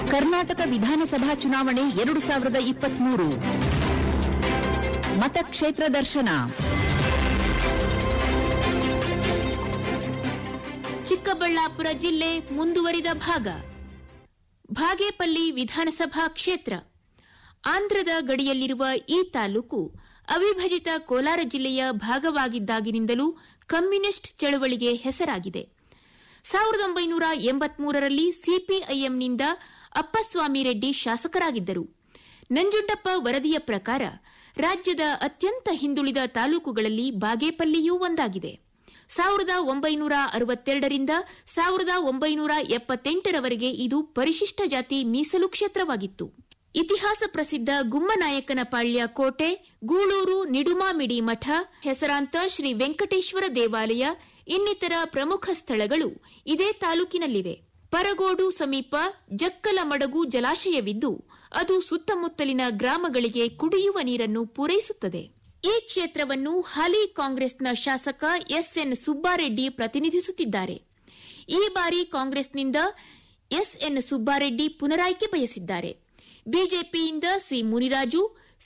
ಕರ್ನಾಟಕ ವಿಧಾನಸಭಾ ಚುನಾವಣೆ ಎರಡು ಸಾವಿರದ ಇಪ್ಪತ್ಮೂರು ಮತಕ್ಷೇತ್ರ ದರ್ಶನ ಚಿಕ್ಕಬಳ್ಳಾಪುರ ಜಿಲ್ಲೆ ಮುಂದುವರಿದ ಭಾಗ ಭಾಗೇಪಲ್ಲಿ ವಿಧಾನಸಭಾ ಕ್ಷೇತ್ರ ಆಂಧ್ರದ ಗಡಿಯಲ್ಲಿರುವ ಈ ತಾಲೂಕು ಅವಿಭಜಿತ ಕೋಲಾರ ಜಿಲ್ಲೆಯ ಭಾಗವಾಗಿದ್ದಾಗಿನಿಂದಲೂ ಕಮ್ಯುನಿಸ್ಟ್ ಚಳವಳಿಗೆ ಹೆಸರಾಗಿದೆ ಸಾವಿರದ ಒಂಬೈನೂರ ಎಂಬತ್ಮೂರರಲ್ಲಿ ಸಿಪಿಐಎಂನಿಂದ ಅಪ್ಪಸ್ವಾಮಿ ರೆಡ್ಡಿ ಶಾಸಕರಾಗಿದ್ದರು ನಂಜುಂಡಪ್ಪ ವರದಿಯ ಪ್ರಕಾರ ರಾಜ್ಯದ ಅತ್ಯಂತ ಹಿಂದುಳಿದ ತಾಲೂಕುಗಳಲ್ಲಿ ಬಾಗೇಪಲ್ಲಿಯೂ ಒಂದಾಗಿದೆ ಸಾವಿರದ ಒಂಬೈನೂರ ಅರವತ್ತೆರಡರಿಂದ ಸಾವಿರದ ಒಂಬೈನೂರ ಎಪ್ಪತ್ತೆಂಟರವರೆಗೆ ಇದು ಪರಿಶಿಷ್ಟ ಜಾತಿ ಮೀಸಲು ಕ್ಷೇತ್ರವಾಗಿತ್ತು ಇತಿಹಾಸ ಪ್ರಸಿದ್ಧ ಗುಮ್ಮನಾಯಕನ ಪಾಳ್ಯ ಕೋಟೆ ಗೂಳೂರು ನಿಡುಮಾಮಿಡಿ ಮಠ ಹೆಸರಾಂತ ಶ್ರೀ ವೆಂಕಟೇಶ್ವರ ದೇವಾಲಯ ಇನ್ನಿತರ ಪ್ರಮುಖ ಸ್ಥಳಗಳು ಇದೇ ತಾಲೂಕಿನಲ್ಲಿವೆ ಪರಗೋಡು ಸಮೀಪ ಜಕ್ಕಲಮಡಗು ಜಲಾಶಯವಿದ್ದು ಅದು ಸುತ್ತಮುತ್ತಲಿನ ಗ್ರಾಮಗಳಿಗೆ ಕುಡಿಯುವ ನೀರನ್ನು ಪೂರೈಸುತ್ತದೆ ಈ ಕ್ಷೇತ್ರವನ್ನು ಹಾಲಿ ಕಾಂಗ್ರೆಸ್ನ ಶಾಸಕ ಎಸ್ಎನ್ ಸುಬ್ಬಾರೆಡ್ಡಿ ಪ್ರತಿನಿಧಿಸುತ್ತಿದ್ದಾರೆ ಈ ಬಾರಿ ಕಾಂಗ್ರೆಸ್ನಿಂದ ಎಸ್ಎನ್ ಸುಬ್ಬಾರೆಡ್ಡಿ ಪುನರಾಯ್ಕೆ ಬಯಸಿದ್ದಾರೆ ಬಿಜೆಪಿಯಿಂದ ಸಿ ಮುನಿರಾಜು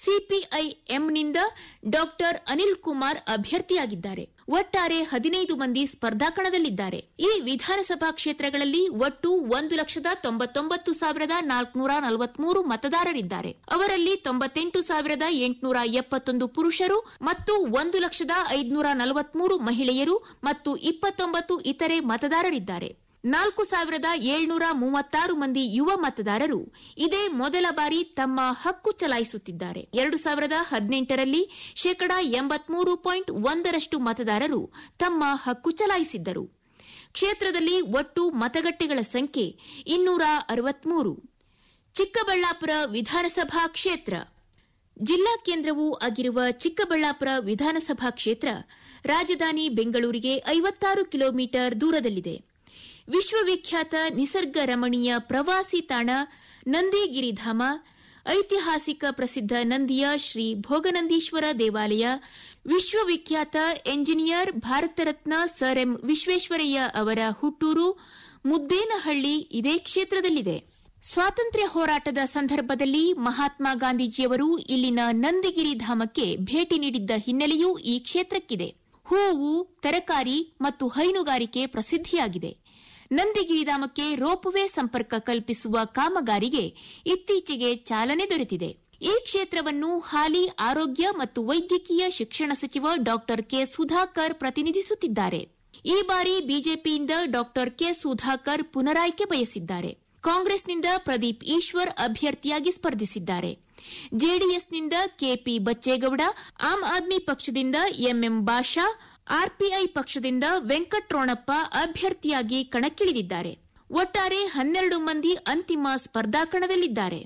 ಸಿಪಿಐಎಂನಿಂದ ಡಾಕ್ಟರ್ ಅನಿಲ್ ಕುಮಾರ್ ಅಭ್ಯರ್ಥಿಯಾಗಿದ್ದಾರೆ ಒಟ್ಟಾರೆ ಹದಿನೈದು ಮಂದಿ ಸ್ಪರ್ಧಾಕಣದಲ್ಲಿದ್ದಾರೆ ಈ ವಿಧಾನಸಭಾ ಕ್ಷೇತ್ರಗಳಲ್ಲಿ ಒಟ್ಟು ಒಂದು ಲಕ್ಷದ ತೊಂಬತ್ತೊಂಬತ್ತು ಸಾವಿರದ ನಾಲ್ಕುನೂರ ನಲವತ್ಮೂರು ಮತದಾರರಿದ್ದಾರೆ ಅವರಲ್ಲಿ ತೊಂಬತ್ತೆಂಟು ಸಾವಿರದ ಎಂಟುನೂರ ಎಪ್ಪತ್ತೊಂದು ಪುರುಷರು ಮತ್ತು ಒಂದು ಲಕ್ಷದ ಐದುನೂರ ನಲವತ್ಮೂರು ಮಹಿಳೆಯರು ಮತ್ತು ಇಪ್ಪತ್ತೊಂಬತ್ತು ಇತರೆ ಮತದಾರರಿದ್ದಾರೆ ನಾಲ್ಕು ಸಾವಿರದ ಏಳ್ನೂರ ಮೂವತ್ತಾರು ಮಂದಿ ಯುವ ಮತದಾರರು ಇದೇ ಮೊದಲ ಬಾರಿ ತಮ್ಮ ಹಕ್ಕು ಚಲಾಯಿಸುತ್ತಿದ್ದಾರೆ ಎರಡು ಸಾವಿರದ ಹದಿನೆಂಟರಲ್ಲಿ ಶೇಕಡಾ ಎಂಬತ್ಮೂರು ಪಾಯಿಂಟ್ ಒಂದರಷ್ಟು ಮತದಾರರು ತಮ್ಮ ಹಕ್ಕು ಚಲಾಯಿಸಿದ್ದರು ಕ್ಷೇತ್ರದಲ್ಲಿ ಒಟ್ಟು ಮತಗಟ್ಟೆಗಳ ಸಂಖ್ಯೆ ಇನ್ನೂರ ಅರವತ್ಮೂರು ಚಿಕ್ಕಬಳ್ಳಾಪುರ ವಿಧಾನಸಭಾ ಕ್ಷೇತ್ರ ಜಿಲ್ಲಾ ಕೇಂದ್ರವೂ ಆಗಿರುವ ಚಿಕ್ಕಬಳ್ಳಾಪುರ ವಿಧಾನಸಭಾ ಕ್ಷೇತ್ರ ರಾಜಧಾನಿ ಬೆಂಗಳೂರಿಗೆ ಐವತ್ತಾರು ಕಿಲೋಮೀಟರ್ ದೂರದಲ್ಲಿದೆ ವಿಶ್ವವಿಖ್ಯಾತ ನಿಸರ್ಗ ರಮಣೀಯ ಪ್ರವಾಸಿ ತಾಣ ನಂದಿಗಿರಿಧಾಮ ಐತಿಹಾಸಿಕ ಪ್ರಸಿದ್ಧ ನಂದಿಯ ಶ್ರೀ ಭೋಗನಂದೀಶ್ವರ ದೇವಾಲಯ ವಿಶ್ವವಿಖ್ಯಾತ engineer Bharat Ratna sir M Visvesvaraya ಅವರ ಹುಟ್ಟೂರು ಮುದ್ದೇನಹಳ್ಳಿ ಇದೇ ಕ್ಷೇತ್ರದಲ್ಲಿದೆ ಸ್ವಾತಂತ್ರ್ಯ ಹೋರಾಟದ ಸಂದರ್ಭದಲ್ಲಿ ಮಹಾತ್ಮ ಗಾಂಧೀಜಿಯವರು ಇಲ್ಲಿನ ನಂದಿಗಿರಿ ಧಾಮಕ್ಕೆ ಭೇಟಿ ನೀಡಿದ್ದ ಹಿನ್ನೆಲೆಯೂ ಈ ಕ್ಷೇತ್ರಕ್ಕಿದೆ ಹೂವು ತರಕಾರಿ ಮತ್ತು ಹೈನುಗಾರಿಕೆ ಪ್ರಸಿದ್ಧಿಯಾಗಿದೆ ನಂದಿಗಿರಿಧಾಮಕ್ಕೆ ರೋಪ್ವೇ ಸಂಪರ್ಕ ಕಲ್ಪಿಸುವ ಕಾಮಗಾರಿಗೆ ಇತ್ತೀಚೆಗೆ ಚಾಲನೆ ದೊರೆತಿದೆ ಈ ಕ್ಷೇತ್ರವನ್ನು ಹಾಲಿ ಆರೋಗ್ಯ ಮತ್ತು ವೈದ್ಯಕೀಯ ಶಿಕ್ಷಣ ಸಚಿವ ಡಾ ಕೆ ಸುಧಾಕರ್ ಪ್ರತಿನಿಧಿಸುತ್ತಿದ್ದಾರೆ ಈ ಬಾರಿ ಬಿಜೆಪಿಯಿಂದ ಡಾ ಕೆ ಸುಧಾಕರ್ ಪುನರಾಯ್ಕೆ ಬಯಸಿದ್ದಾರೆ ಕಾಂಗ್ರೆಸ್ನಿಂದ ಪ್ರದೀಪ್ ಈಶ್ವರ್ ಅಭ್ಯರ್ಥಿಯಾಗಿ ಸ್ಪರ್ಧಿಸಿದ್ದಾರೆ ಜೆಡಿಎಸ್ನಿಂದ ಕೆಪಿ ಬಚ್ಚೇಗೌಡ ಆಮ್ ಆದ್ಮಿ ಪಕ್ಷದಿಂದ ಎಂಎಂ ಬಾಷಾ ಆರ್ಪಿಐ ಪಕ್ಷದಿಂದ ವೆಂಕಟ್ರೋಣಪ್ಪ ಅಭ್ಯರ್ಥಿಯಾಗಿ ಕಣಕ್ಕಿಳಿದಿದ್ದಾರೆ ಒಟ್ಟಾರೆ ಹನ್ನೆರಡು ಮಂದಿ ಅಂತಿಮ ಸ್ಪರ್ಧಾಕಣದಲ್ಲಿದ್ದಾರೆ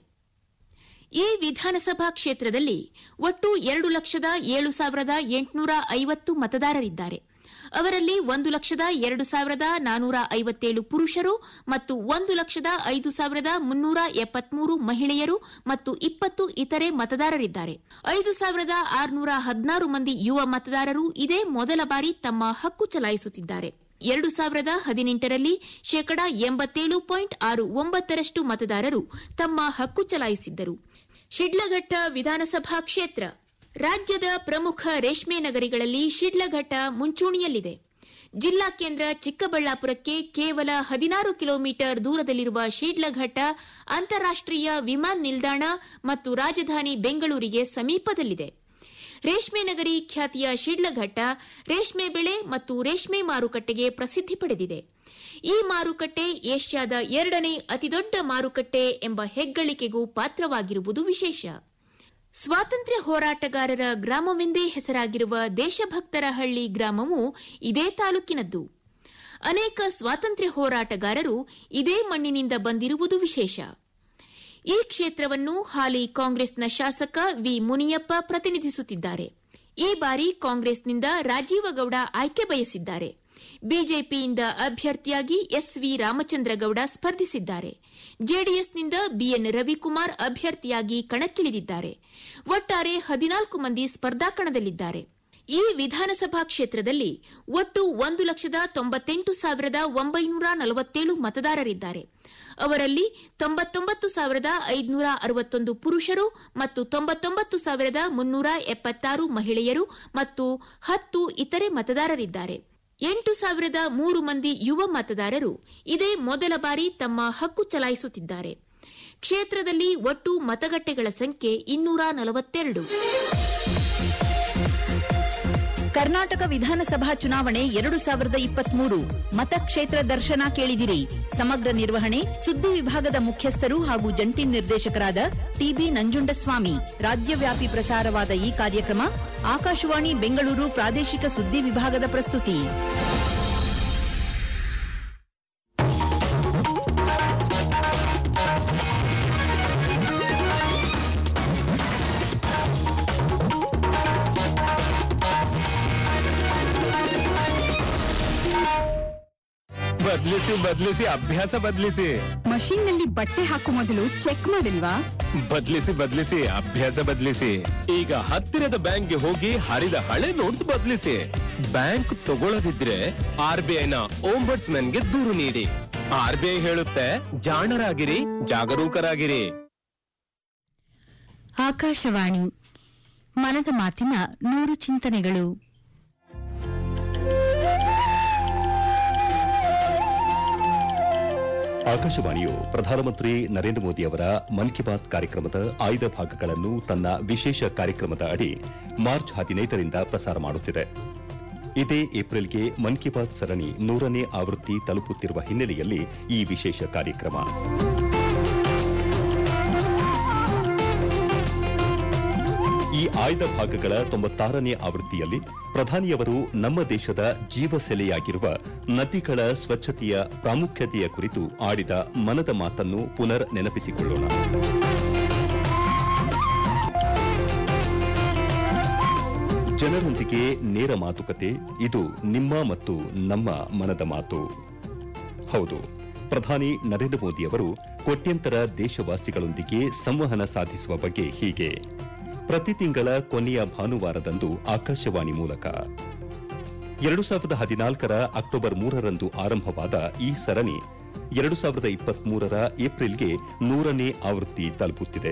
ಈ ವಿಧಾನಸಭಾ ಕ್ಷೇತ್ರದಲ್ಲಿ ಒಟ್ಟು ಎರಡು ಲಕ್ಷದ ಏಳು ಸಾವಿರದ ಎಂಟುನೂರ ಐವತ್ತು ಮತದಾರರಿದ್ದಾರೆ ಅವರಲ್ಲಿ ಒಂದು ಲಕ್ಷದ ಎರಡು ಸಾವಿರದ ನಾನೂರ ಐವತ್ತೇಳು ಪುರುಷರು ಮತ್ತು ಒಂದು ಲಕ್ಷದ ಐದು ಸಾವಿರದ ಮುನ್ನೂರ ಎಪ್ಪತ್ಮೂರು ಮಹಿಳೆಯರು ಮತ್ತು ಇಪ್ಪತ್ತು ಇತರೆ ಮತದಾರರಿದ್ದಾರೆ ಐದು ಸಾವಿರದ ಆರುನೂರ ಹದಿನಾರು ಮಂದಿ ಯುವ ಮತದಾರರು ಇದೇ ಮೊದಲ ಬಾರಿ ತಮ್ಮ ಹಕ್ಕು ಚಲಾಯಿಸುತ್ತಿದ್ದಾರೆ ಎರಡು ಸಾವಿರದ ಹದಿನೆಂಟರಲ್ಲಿ ಶೇಕಡಾ ಎಂಬತ್ತೇಳು ಪಾಯಿಂಟ್ ಆರು ಒಂಬತ್ತರಷ್ಟು ಮತದಾರರು ತಮ್ಮ ಹಕ್ಕು ಚಲಾಯಿಸಿದ್ದರು ಶಿಡ್ಲಘಟ್ಟ ವಿಧಾನಸಭಾ ಕ್ಷೇತ್ರ ರಾಜ್ಯದ ಪ್ರಮುಖ ರೇಷ್ಮೆ ನಗರಿಗಳಲ್ಲಿ ಶಿಡ್ಲಘಟ್ಟ ಮುಂಚೂಣಿಯಲ್ಲಿದೆ ಜಿಲ್ಲಾ ಕೇಂದ್ರ ಚಿಕ್ಕಬಳ್ಳಾಪುರಕ್ಕೆ ಕೇವಲ ಹದಿನಾರು ಕಿಲೋಮೀಟರ್ ದೂರದಲ್ಲಿರುವ ಶಿಡ್ಲಘಟ್ಟ ಅಂತಾರಾಷ್ಟೀಯ ವಿಮಾನ ನಿಲ್ದಾಣ ಮತ್ತು ರಾಜಧಾನಿ ಬೆಂಗಳೂರಿಗೆ ಸಮೀಪದಲ್ಲಿದೆ ರೇಷ್ಮೆ ನಗರಿ ಖ್ಯಾತಿಯ ಶಿಡ್ಲಘಟ್ಟ ರೇಷ್ಮೆ ಬೆಳೆ ಮತ್ತು ರೇಷ್ಮೆ ಮಾರುಕಟ್ಟೆಗೆ ಪ್ರಸಿದ್ಧಿ ಪಡೆದಿದೆ ಈ ಮಾರುಕಟ್ಟೆ ಏಷ್ಯಾದ ಎರಡನೇ ಅತಿದೊಡ್ಡ ಮಾರುಕಟ್ಟೆ ಎಂಬ ಹೆಗ್ಗಳಿಕೆಗೂ ಪಾತ್ರವಾಗಿರುವುದು ವಿಶೇಷ ಸ್ವಾತಂತ್ರ್ಯ ಹೋರಾಟಗಾರರ ಗ್ರಾಮವೆಂದೇ ಹೆಸರಾಗಿರುವ ದೇಶಭಕ್ತರ ಹಳ್ಳಿ ಗ್ರಾಮವು ಇದೇ ತಾಲೂಕಿನದ್ದು ಅನೇಕ ಸ್ವಾತಂತ್ರ್ಯ ಹೋರಾಟಗಾರರು ಇದೇ ಮಣ್ಣಿನಿಂದ ಬಂದಿರುವುದು ವಿಶೇಷ ಈ ಕ್ಷೇತ್ರವನ್ನು ಹಾಲಿ ಕಾಂಗ್ರೆಸ್ನ ಶಾಸಕ ವಿ ಮುನಿಯಪ್ಪ ಪ್ರತಿನಿಧಿಸುತ್ತಿದ್ದಾರೆ ಈ ಬಾರಿ ಕಾಂಗ್ರೆಸ್ನಿಂದ ರಾಜೀವಗೌಡ ಆಯ್ಕೆ ಬಯಸಿದ್ದಾರೆ ಬಿಜೆಪಿಯಿಂದ ಅಭ್ಯರ್ಥಿಯಾಗಿ ಎಸ್ವಿ ರಾಮಚಂದ್ರಗೌಡ ಸ್ಪರ್ಧಿಸಿದ್ದಾರೆ ಜೆಡಿಎಸ್ನಿಂದ ಬಿಎನ್ ರವಿಕುಮಾರ್ ಅಭ್ಯರ್ಥಿಯಾಗಿ ಕಣಕ್ಕಿಳಿದಿದ್ದಾರೆ ಒಟ್ಟಾರೆ ಹದಿನಾಲ್ಕು ಮಂದಿ ಸ್ಪರ್ಧಾಕಣದಲ್ಲಿದ್ದಾರೆ ಈ ವಿಧಾನಸಭಾ ಕ್ಷೇತ್ರದಲ್ಲಿ ಒಟ್ಟು ಒಂದು ಲಕ್ಷದ ತೊಂಬತ್ತೆಂಟು ಸಾವಿರದ ಒಂಬೈನೂರ ನಲವತ್ತೇಳು ಮತದಾರರಿದ್ದಾರೆ ಅವರಲ್ಲಿ ತೊಂಬತ್ತೊಂಬತ್ತು ಸಾವಿರದ ಐದುನೂರ ಅರವತ್ತೊಂದು ಪುರುಷರು ಮತ್ತು ತೊಂಬತ್ತೊಂಬತ್ತು ಸಾವಿರದ ಮುನ್ನೂರ ಎಪ್ಪತ್ತಾರು ಮಹಿಳೆಯರು ಮತ್ತು ಹತ್ತು ಇತರೆ ಮತದಾರರಿದ್ದಾರೆ ಎಂಟು ಸಾವಿರದ ಮೂರು ಮಂದಿ ಯುವ ಮತದಾರರು ಇದೇ ಮೊದಲ ಬಾರಿ ತಮ್ಮ ಹಕ್ಕು ಚಲಾಯಿಸುತ್ತಿದ್ದಾರೆ ಕ್ಷೇತ್ರದಲ್ಲಿ ಒಟ್ಟು ಮತಗಟ್ಟೆಗಳ ಸಂಖ್ಯೆ ಇನ್ನೂರ ನಲವತ್ತೆರಡು ಕರ್ನಾಟಕ ವಿಧಾನಸಭಾ ಚುನಾವಣೆ ಎರಡು ಸಾವಿರದ ಇಪ್ಪತ್ಮೂರು ಮತಕ್ಷೇತ್ರ ದರ್ಶನ ಕೇಳಿದಿರಿ ಸಮಗ್ರ ನಿರ್ವಹಣೆ ಸುದ್ದಿ ವಿಭಾಗದ ಮುಖ್ಯಸ್ಥರು ಹಾಗೂ ಜಂಟಿ ನಿರ್ದೇಶಕರಾದ ಟಿಬಿ ನಂಜುಂಡಸ್ವಾಮಿ ರಾಜ್ಯವ್ಯಾಪಿ ಪ್ರಸಾರವಾದ ಈ ಕಾರ್ಯಕ್ರಮ ಆಕಾಶವಾಣಿ ಬೆಂಗಳೂರು ಪ್ರಾದೇಶಿಕ ಸುದ್ದಿ ವಿಭಾಗದ ಪ್ರಸ್ತುತಿ ಬದ್ಲಿಸಿ ಬದ್ಲಿಸಿ ಅಭ್ಯಾಸ ಬದ್ಲಿಸಿ ಮಷೀನ್ ನಲ್ಲಿ ಬಟ್ಟೆ ಹಾಕೋ ಮೊದಲು ಚೆಕ್ ಮಾಡಿಲ್ವಾ ಬದ್ಲಿಸಿ ಬದ್ಲಿಸಿ ಅಭ್ಯಾಸ ಬದ್ಲಿಸಿ ಈಗ ಹತ್ತಿರದ ಬ್ಯಾಂಕ್ಗೆ ಹೋಗಿ ಹರಿದ ಹಳೆ ನೋಟ್ಸ್ ಬದ್ಲಿಸಿ ಬ್ಯಾಂಕ್ ತಗೊಳ್ಳದಿದ್ರೆ ಆರ್ ಬಿ ಐನ ಓಂಬರ್ಟ್ಸ್ ಗೆ ದೂರು ನೀಡಿ ಆರ್ ಬಿ ಐ ಹೇಳುತ್ತೆ ಜಾಣರಾಗಿರಿ ಜಾಗರೂಕರಾಗಿರಿ ಆಕಾಶವಾಣಿ ಮನದ ಮಾತಿನ ನೂರು ಚಿಂತನೆಗಳು ಆಕಾಶವಾಣಿಯು ಪ್ರಧಾನಮಂತ್ರಿ ನರೇಂದ್ರ ಮೋದಿ ಅವರ ಮನ್ ಕಿ ಬಾತ್ ಕಾರ್ಯಕ್ರಮದ ಆಯ್ದ ಭಾಗಗಳನ್ನು ತನ್ನ ವಿಶೇಷ ಕಾರ್ಯಕ್ರಮದ ಅಡಿ ಮಾರ್ಚ್ ಹದಿನೈದರಿಂದ ಪ್ರಸಾರ ಮಾಡುತ್ತಿದೆ ಇದೇ ಏಪ್ರಿಲ್ಗೆ ಮನ್ ಕಿ ಬಾತ್ ಸರಣಿ ನೂರನೇ ಆವೃತ್ತಿ ತಲುಪುತ್ತಿರುವ ಹಿನ್ನೆಲೆಯಲ್ಲಿ ಈ ವಿಶೇಷ ಕಾರ್ಯಕ್ರಮ ಈ ಆಯ್ದ ಭಾಗಗಳ ತೊಂಬತ್ತಾರನೇ ಆವೃತ್ತಿಯಲ್ಲಿ ಪ್ರಧಾನಿಯವರು ನಮ್ಮ ದೇಶದ ಜೀವಸೆಲೆಯಾಗಿರುವ ನದಿಗಳ ಸ್ವಚ್ಛತೆಯ ಪ್ರಾಮುಖ್ಯತೆಯ ಕುರಿತು ಆಡಿದ ಮನದ ಮಾತನ್ನು ಪುನರ್ ನೆನಪಿಸಿಕೊಳ್ಳೋಣ ಜನರೊಂದಿಗೆ ನೇರ ಮಾತುಕತೆ ಇದು ನಿಮ್ಮ ಮತ್ತು ನಮ್ಮ ಮನದ ಮಾತು ಹೌದು ಪ್ರಧಾನಿ ನರೇಂದ್ರ ಮೋದಿ ಅವರು ಕೋಟ್ಯಂತರ ದೇಶವಾಸಿಗಳೊಂದಿಗೆ ಸಂವಹನ ಸಾಧಿಸುವ ಬಗ್ಗೆ ಹೀಗೆ ಪ್ರತಿ ತಿಂಗಳ ಕೊನೆಯ ಭಾನುವಾರದಂದು ಆಕಾಶವಾಣಿ ಮೂಲಕ ಎರಡು ಸಾವಿರದ ಹದಿನಾಲ್ಕರ ಅಕ್ಟೋಬರ್ ಮೂರರಂದು ಆರಂಭವಾದ ಈ ಸರಣಿ ಎರಡು ಸಾವಿರದ ಇಪ್ಪತ್ಮೂರರ ಏಪ್ರಿಲ್ಗೆ ನೂರನೇ ಆವೃತ್ತಿ ತಲುಪುತ್ತಿದೆ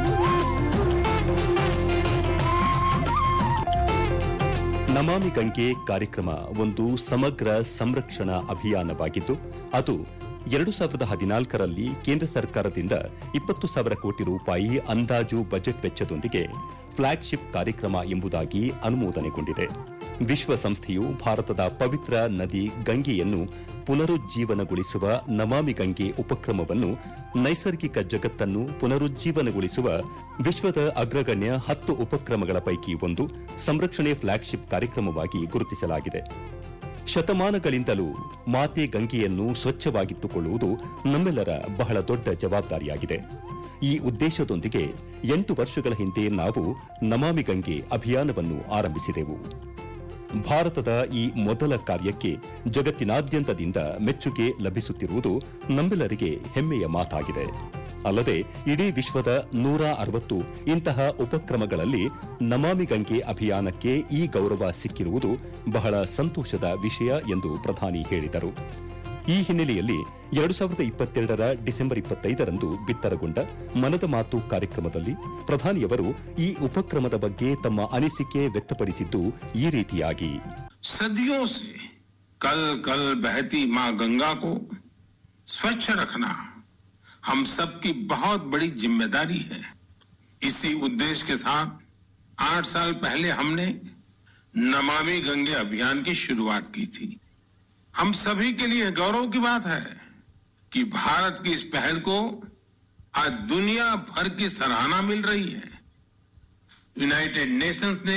ನಮಾಮಿ ಗಂಗೆ ಕಾರ್ಯಕ್ರಮ ಒಂದು ಸಮಗ್ರ ಸಂರಕ್ಷಣಾ ಅಭಿಯಾನವಾಗಿದ್ದು ಅದು ಎರಡು ಸಾವಿರದ ಹದಿನಾಲ್ಕರಲ್ಲಿ ಕೇಂದ್ರ ಸರ್ಕಾರದಿಂದ ಇಪ್ಪತ್ತು ಸಾವಿರ ಕೋಟಿ ರೂಪಾಯಿ ಅಂದಾಜು ಬಜೆಟ್ ವೆಚ್ಚದೊಂದಿಗೆ ಫ್ಲಾಗ್ಶಿಪ್ ಕಾರ್ಯಕ್ರಮ ಎಂಬುದಾಗಿ ಅನುಮೋದನೆಗೊಂಡಿದೆ ವಿಶ್ವಸಂಸ್ಥೆಯು ಭಾರತದ ಪವಿತ್ರ ನದಿ ಗಂಗೆಯನ್ನು ಪುನರುಜ್ಜೀವನಗೊಳಿಸುವ ನಮಾಮಿ ಗಂಗೆ ಉಪಕ್ರಮವನ್ನು ನೈಸರ್ಗಿಕ ಜಗತ್ತನ್ನು ಪುನರುಜ್ಜೀವನಗೊಳಿಸುವ ವಿಶ್ವದ ಅಗ್ರಗಣ್ಯ ಹತ್ತು ಉಪಕ್ರಮಗಳ ಪೈಕಿ ಒಂದು ಸಂರಕ್ಷಣೆ ಫ್ಲಾಗ್ಶಿಪ್ ಕಾರ್ಯಕ್ರಮವಾಗಿ ಗುರುತಿಸಲಾಗಿದೆ ಶತಮಾನಗಳಿಂದಲೂ ಮಾತೆ ಗಂಗೆಯನ್ನು ಸ್ವಚ್ಛವಾಗಿಟ್ಟುಕೊಳ್ಳುವುದು ನಮ್ಮೆಲ್ಲರ ಬಹಳ ದೊಡ್ಡ ಜವಾಬ್ದಾರಿಯಾಗಿದೆ ಈ ಉದ್ದೇಶದೊಂದಿಗೆ ಎಂಟು ವರ್ಷಗಳ ಹಿಂದೆ ನಾವು ನಮಾಮಿ ಗಂಗೆ ಅಭಿಯಾನವನ್ನು ಆರಂಭಿಸಿದೆವು ಭಾರತದ ಈ ಮೊದಲ ಕಾರ್ಯಕ್ಕೆ ಜಗತ್ತಿನಾದ್ಯಂತದಿಂದ ಮೆಚ್ಚುಗೆ ಲಭಿಸುತ್ತಿರುವುದು ನಮ್ಮೆಲ್ಲರಿಗೆ ಹೆಮ್ಮೆಯ ಮಾತಾಗಿದೆ ಅಲ್ಲದೆ ಇಡೀ ವಿಶ್ವದ ನೂರ ಅರವತ್ತು ಇಂತಹ ಉಪಕ್ರಮಗಳಲ್ಲಿ ನಮಾಮಿ ಗಂಗೆ ಅಭಿಯಾನಕ್ಕೆ ಈ ಗೌರವ ಸಿಕ್ಕಿರುವುದು ಬಹಳ ಸಂತೋಷದ ವಿಷಯ ಎಂದು ಪ್ರಧಾನಿ ಹೇಳಿದರು ಈ ಹಿನ್ನೆಲೆಯಲ್ಲಿ ಎರಡು ಸಾವಿರದ ಇಪ್ಪತ್ತೆರಡರ ಡಿಸೆಂಬರ್ ಇಪ್ಪತ್ತೈದರಂದು ಬಿತ್ತರಗೊಂಡ ಮನದ ಮಾತು ಕಾರ್ಯಕ್ರಮದಲ್ಲಿ ಪ್ರಧಾನಿಯವರು ಈ ಉಪಕ್ರಮದ ಬಗ್ಗೆ ತಮ್ಮ ಅನಿಸಿಕೆ ವ್ಯಕ್ತಪಡಿಸಿದ್ದು ಈ ರೀತಿಯಾಗಿ सदियों से कल कल बहती मां गंगा को स्वच्छ रखना हम सबकी बहुत बड़ी जिम्मेदारी है इसी उद्देश्य के साथ आठ साल पहले हमने नमामि गंगे अभियान की शुरुआत की थी हम सभी के लिए गौरव की बात है कि भारत की इस पहल को आज दुनिया भर की सराहना मिल रही है यूनाइटेड नेशंस ने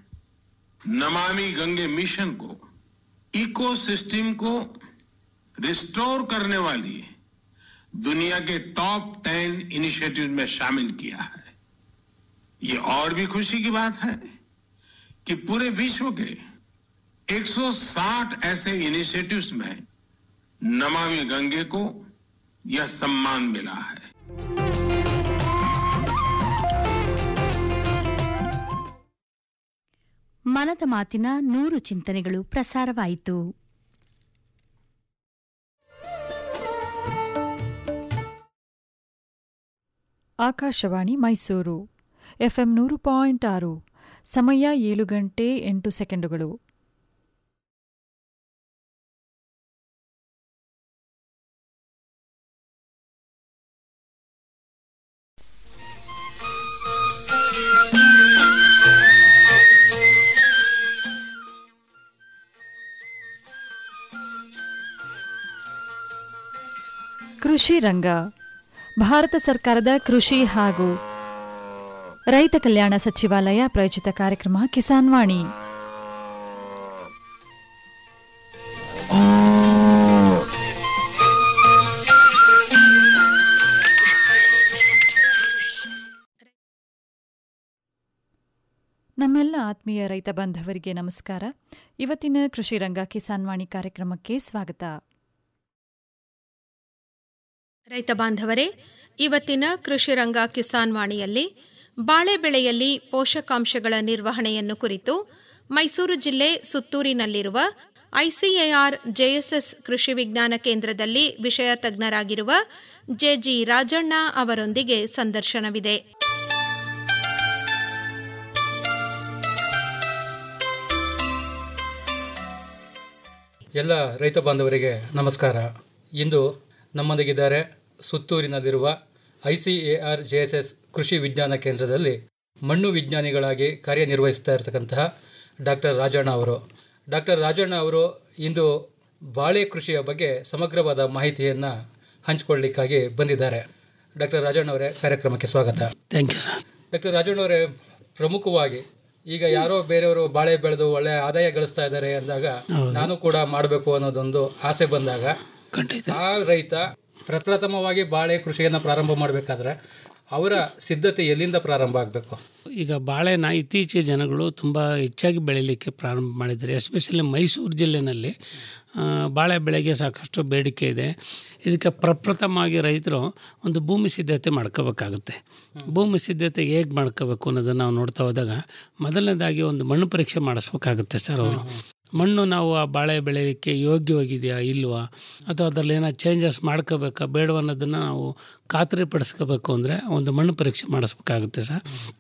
नमामि गंगे मिशन को इकोसिस्टम को रिस्टोर करने वाली दुनिया के टॉप टेन इनिशिएटिव में शामिल किया है ये और भी खुशी की बात है कि पूरे विश्व के 160 ऐसे इनिशिएटिव्स में नमामि गंगे को यह सम्मान मिला है ಮನದ ಮಾತಿನ ನೂರು ಚಿಂತನೆಗಳು ಪ್ರಸಾರವಾಯಿತು ಆಕಾಶವಾಣಿ ಮೈಸೂರು ಎಫ್ಎಂ ನೂರು ಪಾಯಿಂಟ್ ಆರು ಸಮಯ ಏಳು ಗಂಟೆ ಎಂಟು ಸೆಕೆಂಡುಗಳು ಕೃಷಿ ರಂಗ ಭಾರತ ಸರ್ಕಾರದ ಕೃಷಿ ಹಾಗೂ ರೈತ ಕಲ್ಯಾಣ ಸಚಿವಾಲಯ ಪ್ರಾಯೋಜಿತ ಕಾರ್ಯಕ್ರಮ ಕಿಸಾನ್ ವಾಣಿ ನಮ್ಮೆಲ್ಲ ಆತ್ಮೀಯ ರೈತ ಬಾಂಧವರಿಗೆ ನಮಸ್ಕಾರ ಇವತ್ತಿನ ಕೃಷಿ ರಂಗ ಕಿಸಾನ್ ವಾಣಿ ಕಾರ್ಯಕ್ರಮಕ್ಕೆ ಸ್ವಾಗತ ರೈತ ಬಾಂಧವರೇ ಇವತ್ತಿನ ಕೃಷಿ ರಂಗ ಕಿಸಾನ್ ವಾಣಿಯಲ್ಲಿ ಬಾಳೆ ಬೆಳೆಯಲ್ಲಿ ಪೋಷಕಾಂಶಗಳ ನಿರ್ವಹಣೆಯನ್ನು ಕುರಿತು ಮೈಸೂರು ಜಿಲ್ಲೆ ಸುತ್ತೂರಿನಲ್ಲಿರುವ ಐಸಿಎಆರ್ ಜೆಎಸ್ಎಸ್ ಕೃಷಿ ವಿಜ್ಞಾನ ಕೇಂದ್ರದಲ್ಲಿ ವಿಷಯ ತಜ್ಞರಾಗಿರುವ ಜೆಜಿ ರಾಜಣ್ಣ ಅವರೊಂದಿಗೆ ಸಂದರ್ಶನವಿದೆ ಎಲ್ಲ ರೈತ ಬಾಂಧವರಿಗೆ ನಮಸ್ಕಾರ ಇಂದು ನಮ್ಮೊಂದಿಗಿದ್ದಾರೆ ಸುತ್ತೂರಿನಲ್ಲಿರುವ I C A R J S S ಕೃಷಿ ವಿಜ್ಞಾನ ಕೇಂದ್ರದಲ್ಲಿ ಮಣ್ಣು ವಿಜ್ಞಾನಿಗಳಾಗಿ ಕಾರ್ಯನಿರ್ವಹಿಸ್ತಾ ಇರತಕ್ಕಂತಹ ಡಾಕ್ಟರ್ ರಾಜಣ್ಣ ಅವರು ಡಾಕ್ಟರ್ ರಾಜಣ್ಣ ಅವರು ಇಂದು ಬಾಳೆ ಕೃಷಿಯ ಬಗ್ಗೆ ಸಮಗ್ರವಾದ ಮಾಹಿತಿಯನ್ನು ಹಂಚಿಕೊಳ್ಳಿಕ್ಕಾಗಿ ಬಂದಿದ್ದಾರೆ ಡಾಕ್ಟರ್ ರಾಜಣ್ಣ ಅವರೇ ಕಾರ್ಯಕ್ರಮಕ್ಕೆ ಸ್ವಾಗತ thank you sir doctor Rajanna ಅವರೇ ಪ್ರಮುಖವಾಗಿ ಈಗ ಯಾರೋ ಬೇರೆಯವರು ಬಾಳೆ ಬೆಳೆದು ಒಳ್ಳೆ ಆದಾಯ ಗಳಿಸ್ತಾ ಇದ್ದಾರೆ ಅಂದಾಗ ನಾನು ಕೂಡ ಮಾಡಬೇಕು ಅನ್ನೋದೊಂದು ಆಸೆ ಬಂದಾಗ ಖಂಡಿತ ಆ ರೈತ ಪ್ರಪ್ರಥಮವಾಗಿ ಬಾಳೆ ಕೃಷಿಯನ್ನು ಪ್ರಾರಂಭ ಮಾಡಬೇಕಾದ್ರೆ ಅವರ ಸಿದ್ಧತೆ ಎಲ್ಲಿಂದ ಪ್ರಾರಂಭ ಆಗಬೇಕು ಈಗ ಬಾಳೆನ ಇತ್ತೀಚೆಗೆ ಜನಗಳು ತುಂಬ ಹೆಚ್ಚಾಗಿ ಬೆಳೀಲಿಕ್ಕೆ ಪ್ರಾರಂಭ ಮಾಡಿದ್ದಾರೆ ಎಸ್ಪೆಷಲಿ ಮೈಸೂರು ಜಿಲ್ಲೆನಲ್ಲಿ ಆ, ಬಾಳೆ ಬೆಳೆಗೆ ಸಾಕಷ್ಟು ಬೇಡಿಕೆ ಇದೆ ಇದಕ್ಕೆ ಪ್ರಪ್ರಥಮವಾಗಿ ರೈತರು ಒಂದು ಭೂಮಿ ಸಿದ್ಧತೆ ಮಾಡ್ಕೋಬೇಕಾಗುತ್ತೆ ಭೂಮಿ ಸಿದ್ಧತೆ ಹೇಗೆ ಮಾಡ್ಕೋಬೇಕು ಅನ್ನೋದನ್ನು ನಾವು ನೋಡ್ತಾ ಹೋದಾಗ ಮೊದಲನೇದಾಗಿ ಒಂದು ಮಣ್ಣು ಪರೀಕ್ಷೆ ಮಾಡಿಸ್ಬೇಕಾಗುತ್ತೆ ಸರ್ ಅವರು ಮಣ್ಣು ನಾವು ಆ ಬಾಳೆ ಬೆಳೆಯಲಿಕ್ಕೆ ಯೋಗ್ಯವಾಗಿದೆಯಾ ಇಲ್ವಾ ಅಥವಾ ಅದರಲ್ಲಿ ಏನೋ ಚೇಂಜಸ್ ಮಾಡ್ಕೋಬೇಕಾ ಬೇಡವಾ ಅನ್ನೋದನ್ನು ನಾವು ಖಾತ್ರಿ ಪಡಿಸ್ಕೋಬೇಕು ಅಂದರೆ ಒಂದು ಮಣ್ಣು ಪರೀಕ್ಷೆ ಮಾಡಿಸ್ಬೇಕಾಗುತ್ತೆ ಸರ್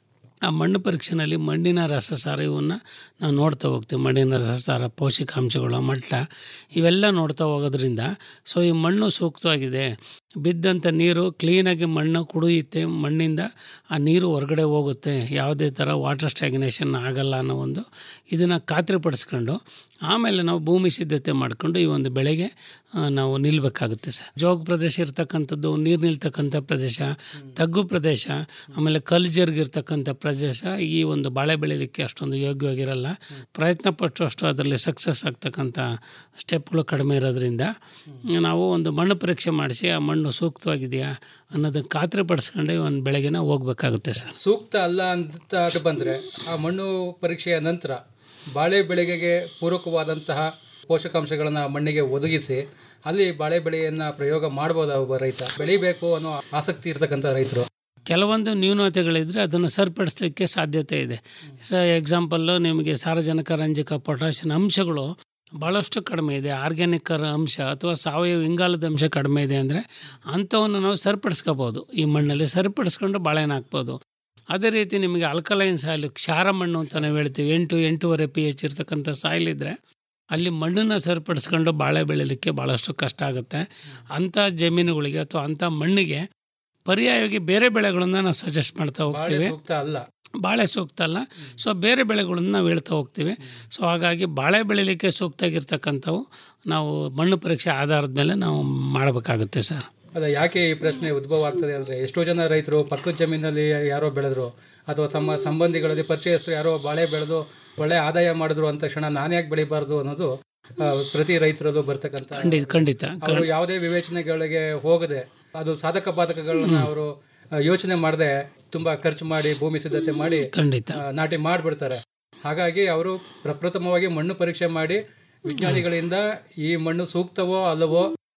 ಆ ಮಣ್ಣು ಪರೀಕ್ಷೆನಲ್ಲಿ ಮಣ್ಣಿನ ರಸಸಾರ ಇವನ್ನು ನಾವು ನೋಡ್ತಾ ಹೋಗ್ತೀವಿ ಮಣ್ಣಿನ ರಸಸಾರ ಪೋಷಕಾಂಶಗಳ ಮಟ್ಟ ಇವೆಲ್ಲ ನೋಡ್ತಾ ಹೋಗೋದ್ರಿಂದ ಸೊ ಈ ಮಣ್ಣು ಸೂಕ್ತವಾಗಿದೆ ಬಿದ್ದಂಥ ನೀರು ಕ್ಲೀನಾಗಿ ಮಣ್ಣು ಕುಡಿಯುತ್ತೆ ಮಣ್ಣಿಂದ ಆ ನೀರು ಹೊರಗಡೆ ಹೋಗುತ್ತೆ ಯಾವುದೇ ಥರ ವಾಟರ್ ಸ್ಟ್ಯಾಗ್ನೇಷನ್ ಆಗಲ್ಲ ಅನ್ನೋ ಒಂದು ಇದನ್ನು ಖಾತ್ರಿಪಡಿಸ್ಕೊಂಡು ಆಮೇಲೆ ನಾವು ಭೂಮಿ ಸಿದ್ಧತೆ ಮಾಡಿಕೊಂಡು ಈ ಒಂದು ಬೆಳೆಗೆ ಆ, ನಾವು ನಿಲ್ಲಬೇಕಾಗುತ್ತೆ ಸರ್ ಜೋಗ ಪ್ರದೇಶ ಇರ್ತಕ್ಕಂಥದ್ದು ನೀರು ನಿಲ್ತಕ್ಕಂಥ ಪ್ರದೇಶ ತಗ್ಗು ಪ್ರದೇಶ ಆಮೇಲೆ ಕಲ್ಲು ಜರುಗಿರ್ತಕ್ಕಂಥ ಪ್ರದೇಶ ಈ ಒಂದು ಬಾಳೆ ಬೆಳೀಲಿಕ್ಕೆ ಅಷ್ಟೊಂದು ಯೋಗ್ಯವಾಗಿರಲ್ಲ ಪ್ರಯತ್ನ ಪಟ್ಟು ಅಷ್ಟು ಅದರಲ್ಲಿ ಸಕ್ಸಸ್ ಆಗ್ತಕ್ಕಂಥ ಸ್ಟೆಪ್ಗಳು ಕಡಿಮೆ ಇರೋದ್ರಿಂದ ನಾವು ಒಂದು ಮಣ್ಣು ಪರೀಕ್ಷೆ ಮಾಡಿಸಿ ಆ ಮಣ್ಣು ಸೂಕ್ತವಾಗಿದೆಯಾ ಅನ್ನೋದನ್ನು ಖಾತ್ರಿಪಡಿಸ್ಕೊಂಡು ಈ ಒಂದು ಬೆಳೆಗೆ ನಾವು ಹೋಗ್ಬೇಕಾಗುತ್ತೆ ಸರ್ ಸೂಕ್ತ ಅಲ್ಲ ಅಂತ ಬಂದರೆ ಆ ಮಣ್ಣು ಪರೀಕ್ಷೆಯ ನಂತರ ಬಾಳೆ ಬೆಳೆಗೆ ಪೂರಕವಾದಂತಹ ಪೋಷಕಾಂಶಗಳನ್ನು ಮಣ್ಣಿಗೆ ಒದಗಿಸಿ ಅಲ್ಲಿ ಬಾಳೆ ಬೆಳೆಯನ್ನು ಪ್ರಯೋಗ ಮಾಡ್ಬೋದಾ ಒಬ್ಬ ರೈತ ಬೆಳಿಬೇಕು ಅನ್ನೋ ಆಸಕ್ತಿ ಇರ್ತಕ್ಕಂಥ ರೈತರು ಕೆಲವೊಂದು ನ್ಯೂನತೆಗಳಿದ್ರೆ ಅದನ್ನು ಸರಿಪಡಿಸಲಿಕ್ಕೆ ಸಾಧ್ಯತೆ ಇದೆ ಸ ಎಕ್ಸಾಂಪಲ್ಲು ನಿಮಗೆ ಸಾರಜನಕ ರಂಜಕ ಪೊಟ್ಯಾಷಿಯಂ ಅಂಶಗಳು ಭಾಳಷ್ಟು ಕಡಿಮೆ ಇದೆ ಆರ್ಗ್ಯಾನಿಕ್ ಅಂಶ ಅಥವಾ ಸಾವಯವ ಇಂಗಾಲದ ಅಂಶ ಕಡಿಮೆ ಇದೆ ಅಂದರೆ ಅಂಥವನ್ನು ನಾವು ಸರಿಪಡಿಸ್ಕೋಬೋದು ಈ ಮಣ್ಣಲ್ಲಿ ಸರಿಪಡಿಸ್ಕೊಂಡು ಬಾಳೆಹಣ್ಣು ಹಾಕ್ಬೋದು ಅದೇ ರೀತಿ ನಿಮಗೆ ಅಲ್ಕಲೈನ್ ಸಾಯಿಲ್ ಕ್ಷಾರ ಮಣ್ಣು ಅಂತ ನಾವು ಹೇಳ್ತೀವಿ ಎಂಟು ಎಂಟೂವರೆ ಪಿ ಎಚ್ ಇರ್ತಕ್ಕಂಥ ಸಾಯಿಲ್ ಇದ್ದರೆ ಅಲ್ಲಿ ಮಣ್ಣನ್ನು ಸರಿಪಡಿಸ್ಕೊಂಡು ಬಾಳೆ ಬೆಳೀಲಿಕ್ಕೆ ಭಾಳಷ್ಟು ಕಷ್ಟ ಆಗುತ್ತೆ ಅಂಥ ಜಮೀನುಗಳಿಗೆ ಅಥವಾ ಅಂಥ ಮಣ್ಣಿಗೆ ಪರ್ಯಾಯವಾಗಿ ಬೇರೆ ಬೆಳೆಗಳನ್ನ ನಾವು ಸಜೆಸ್ಟ್ ಮಾಡ್ತಾ ಬಾಳೆ ಹೋಗ್ತೀವಿ ಸೂಕ್ತ ಅಲ್ಲ ಬಾಳೆ ಸೂಕ್ತ ಅಲ್ಲ ಸೊ ಬೇರೆ ಬೆಳೆಗಳನ್ನ ನಾವು ಹೇಳ್ತಾ ಹೋಗ್ತೀವಿ ಸೊ ಹಾಗಾಗಿ ಬಾಳೆ ಬೆಳೀಲಿಕ್ಕೆ ಸೂಕ್ತ ಆಗಿರ್ತಕ್ಕಂಥವು ನಾವು ಮಣ್ಣು ಪರೀಕ್ಷೆ ಆಧಾರದ ಮೇಲೆ ನಾವು ಮಾಡಬೇಕಾಗುತ್ತೆ ಸರ್ ಅದ ಯಾಕೆ ಈ ಪ್ರಶ್ನೆ ಉದ್ಭವ ಆಗ್ತದೆ ಅಂದರೆ ಎಷ್ಟೋ ಜನ ರೈತರು ಪಕ್ಕದ ಜಮೀನಲ್ಲಿ ಯಾರೋ ಬೆಳೆದ್ರು ಅಥವಾ ತಮ್ಮ ಸಂಬಂಧಿಗಳಲ್ಲಿ ಪರಿಚಯಸ್ಥರು ಯಾರೋ ಬಾಳೆ ಬೆಳೆದು ಒಳ್ಳೆ ಆದಾಯ ಮಾಡಿದ್ರು ಅಂದ ತಕ್ಷಣ ನಾನು ಯಾಕೆ ಬೆಳಿಬಾರ್ದು ಅನ್ನೋದು ಆ, ಪ್ರತಿ ರೈತರಲ್ಲೂ ಬರ್ತಕ್ಕಂಥ ಖಂಡಿತ ಖಂಡಿತ ಅವರು ಯಾವುದೇ ವಿವೇಚನೆಗಳಿಗೆ ಹೋಗದೆ ಅದು ಸಾಧಕ ಬಾಧಕಗಳನ್ನ ಅವರು ಯೋಚನೆ ಮಾಡದೆ ತುಂಬಾ ಖರ್ಚು ಮಾಡಿ ಭೂಮಿ ಸಿದ್ಧತೆ ಮಾಡಿ ಖಂಡಿತ ಆ, ನಾಟಿ ಮಾಡಿಬಿಡ್ತಾರೆ ಹಾಗಾಗಿ ಅವರು ಪ್ರಪ್ರಥಮವಾಗಿ ಮಣ್ಣು ಪರೀಕ್ಷೆ ಮಾಡಿ ವಿಜ್ಞಾನಿಗಳಿಂದ ಈ ಮಣ್ಣು ಸೂಕ್ತವೋ ಅಲ್ಲವೋ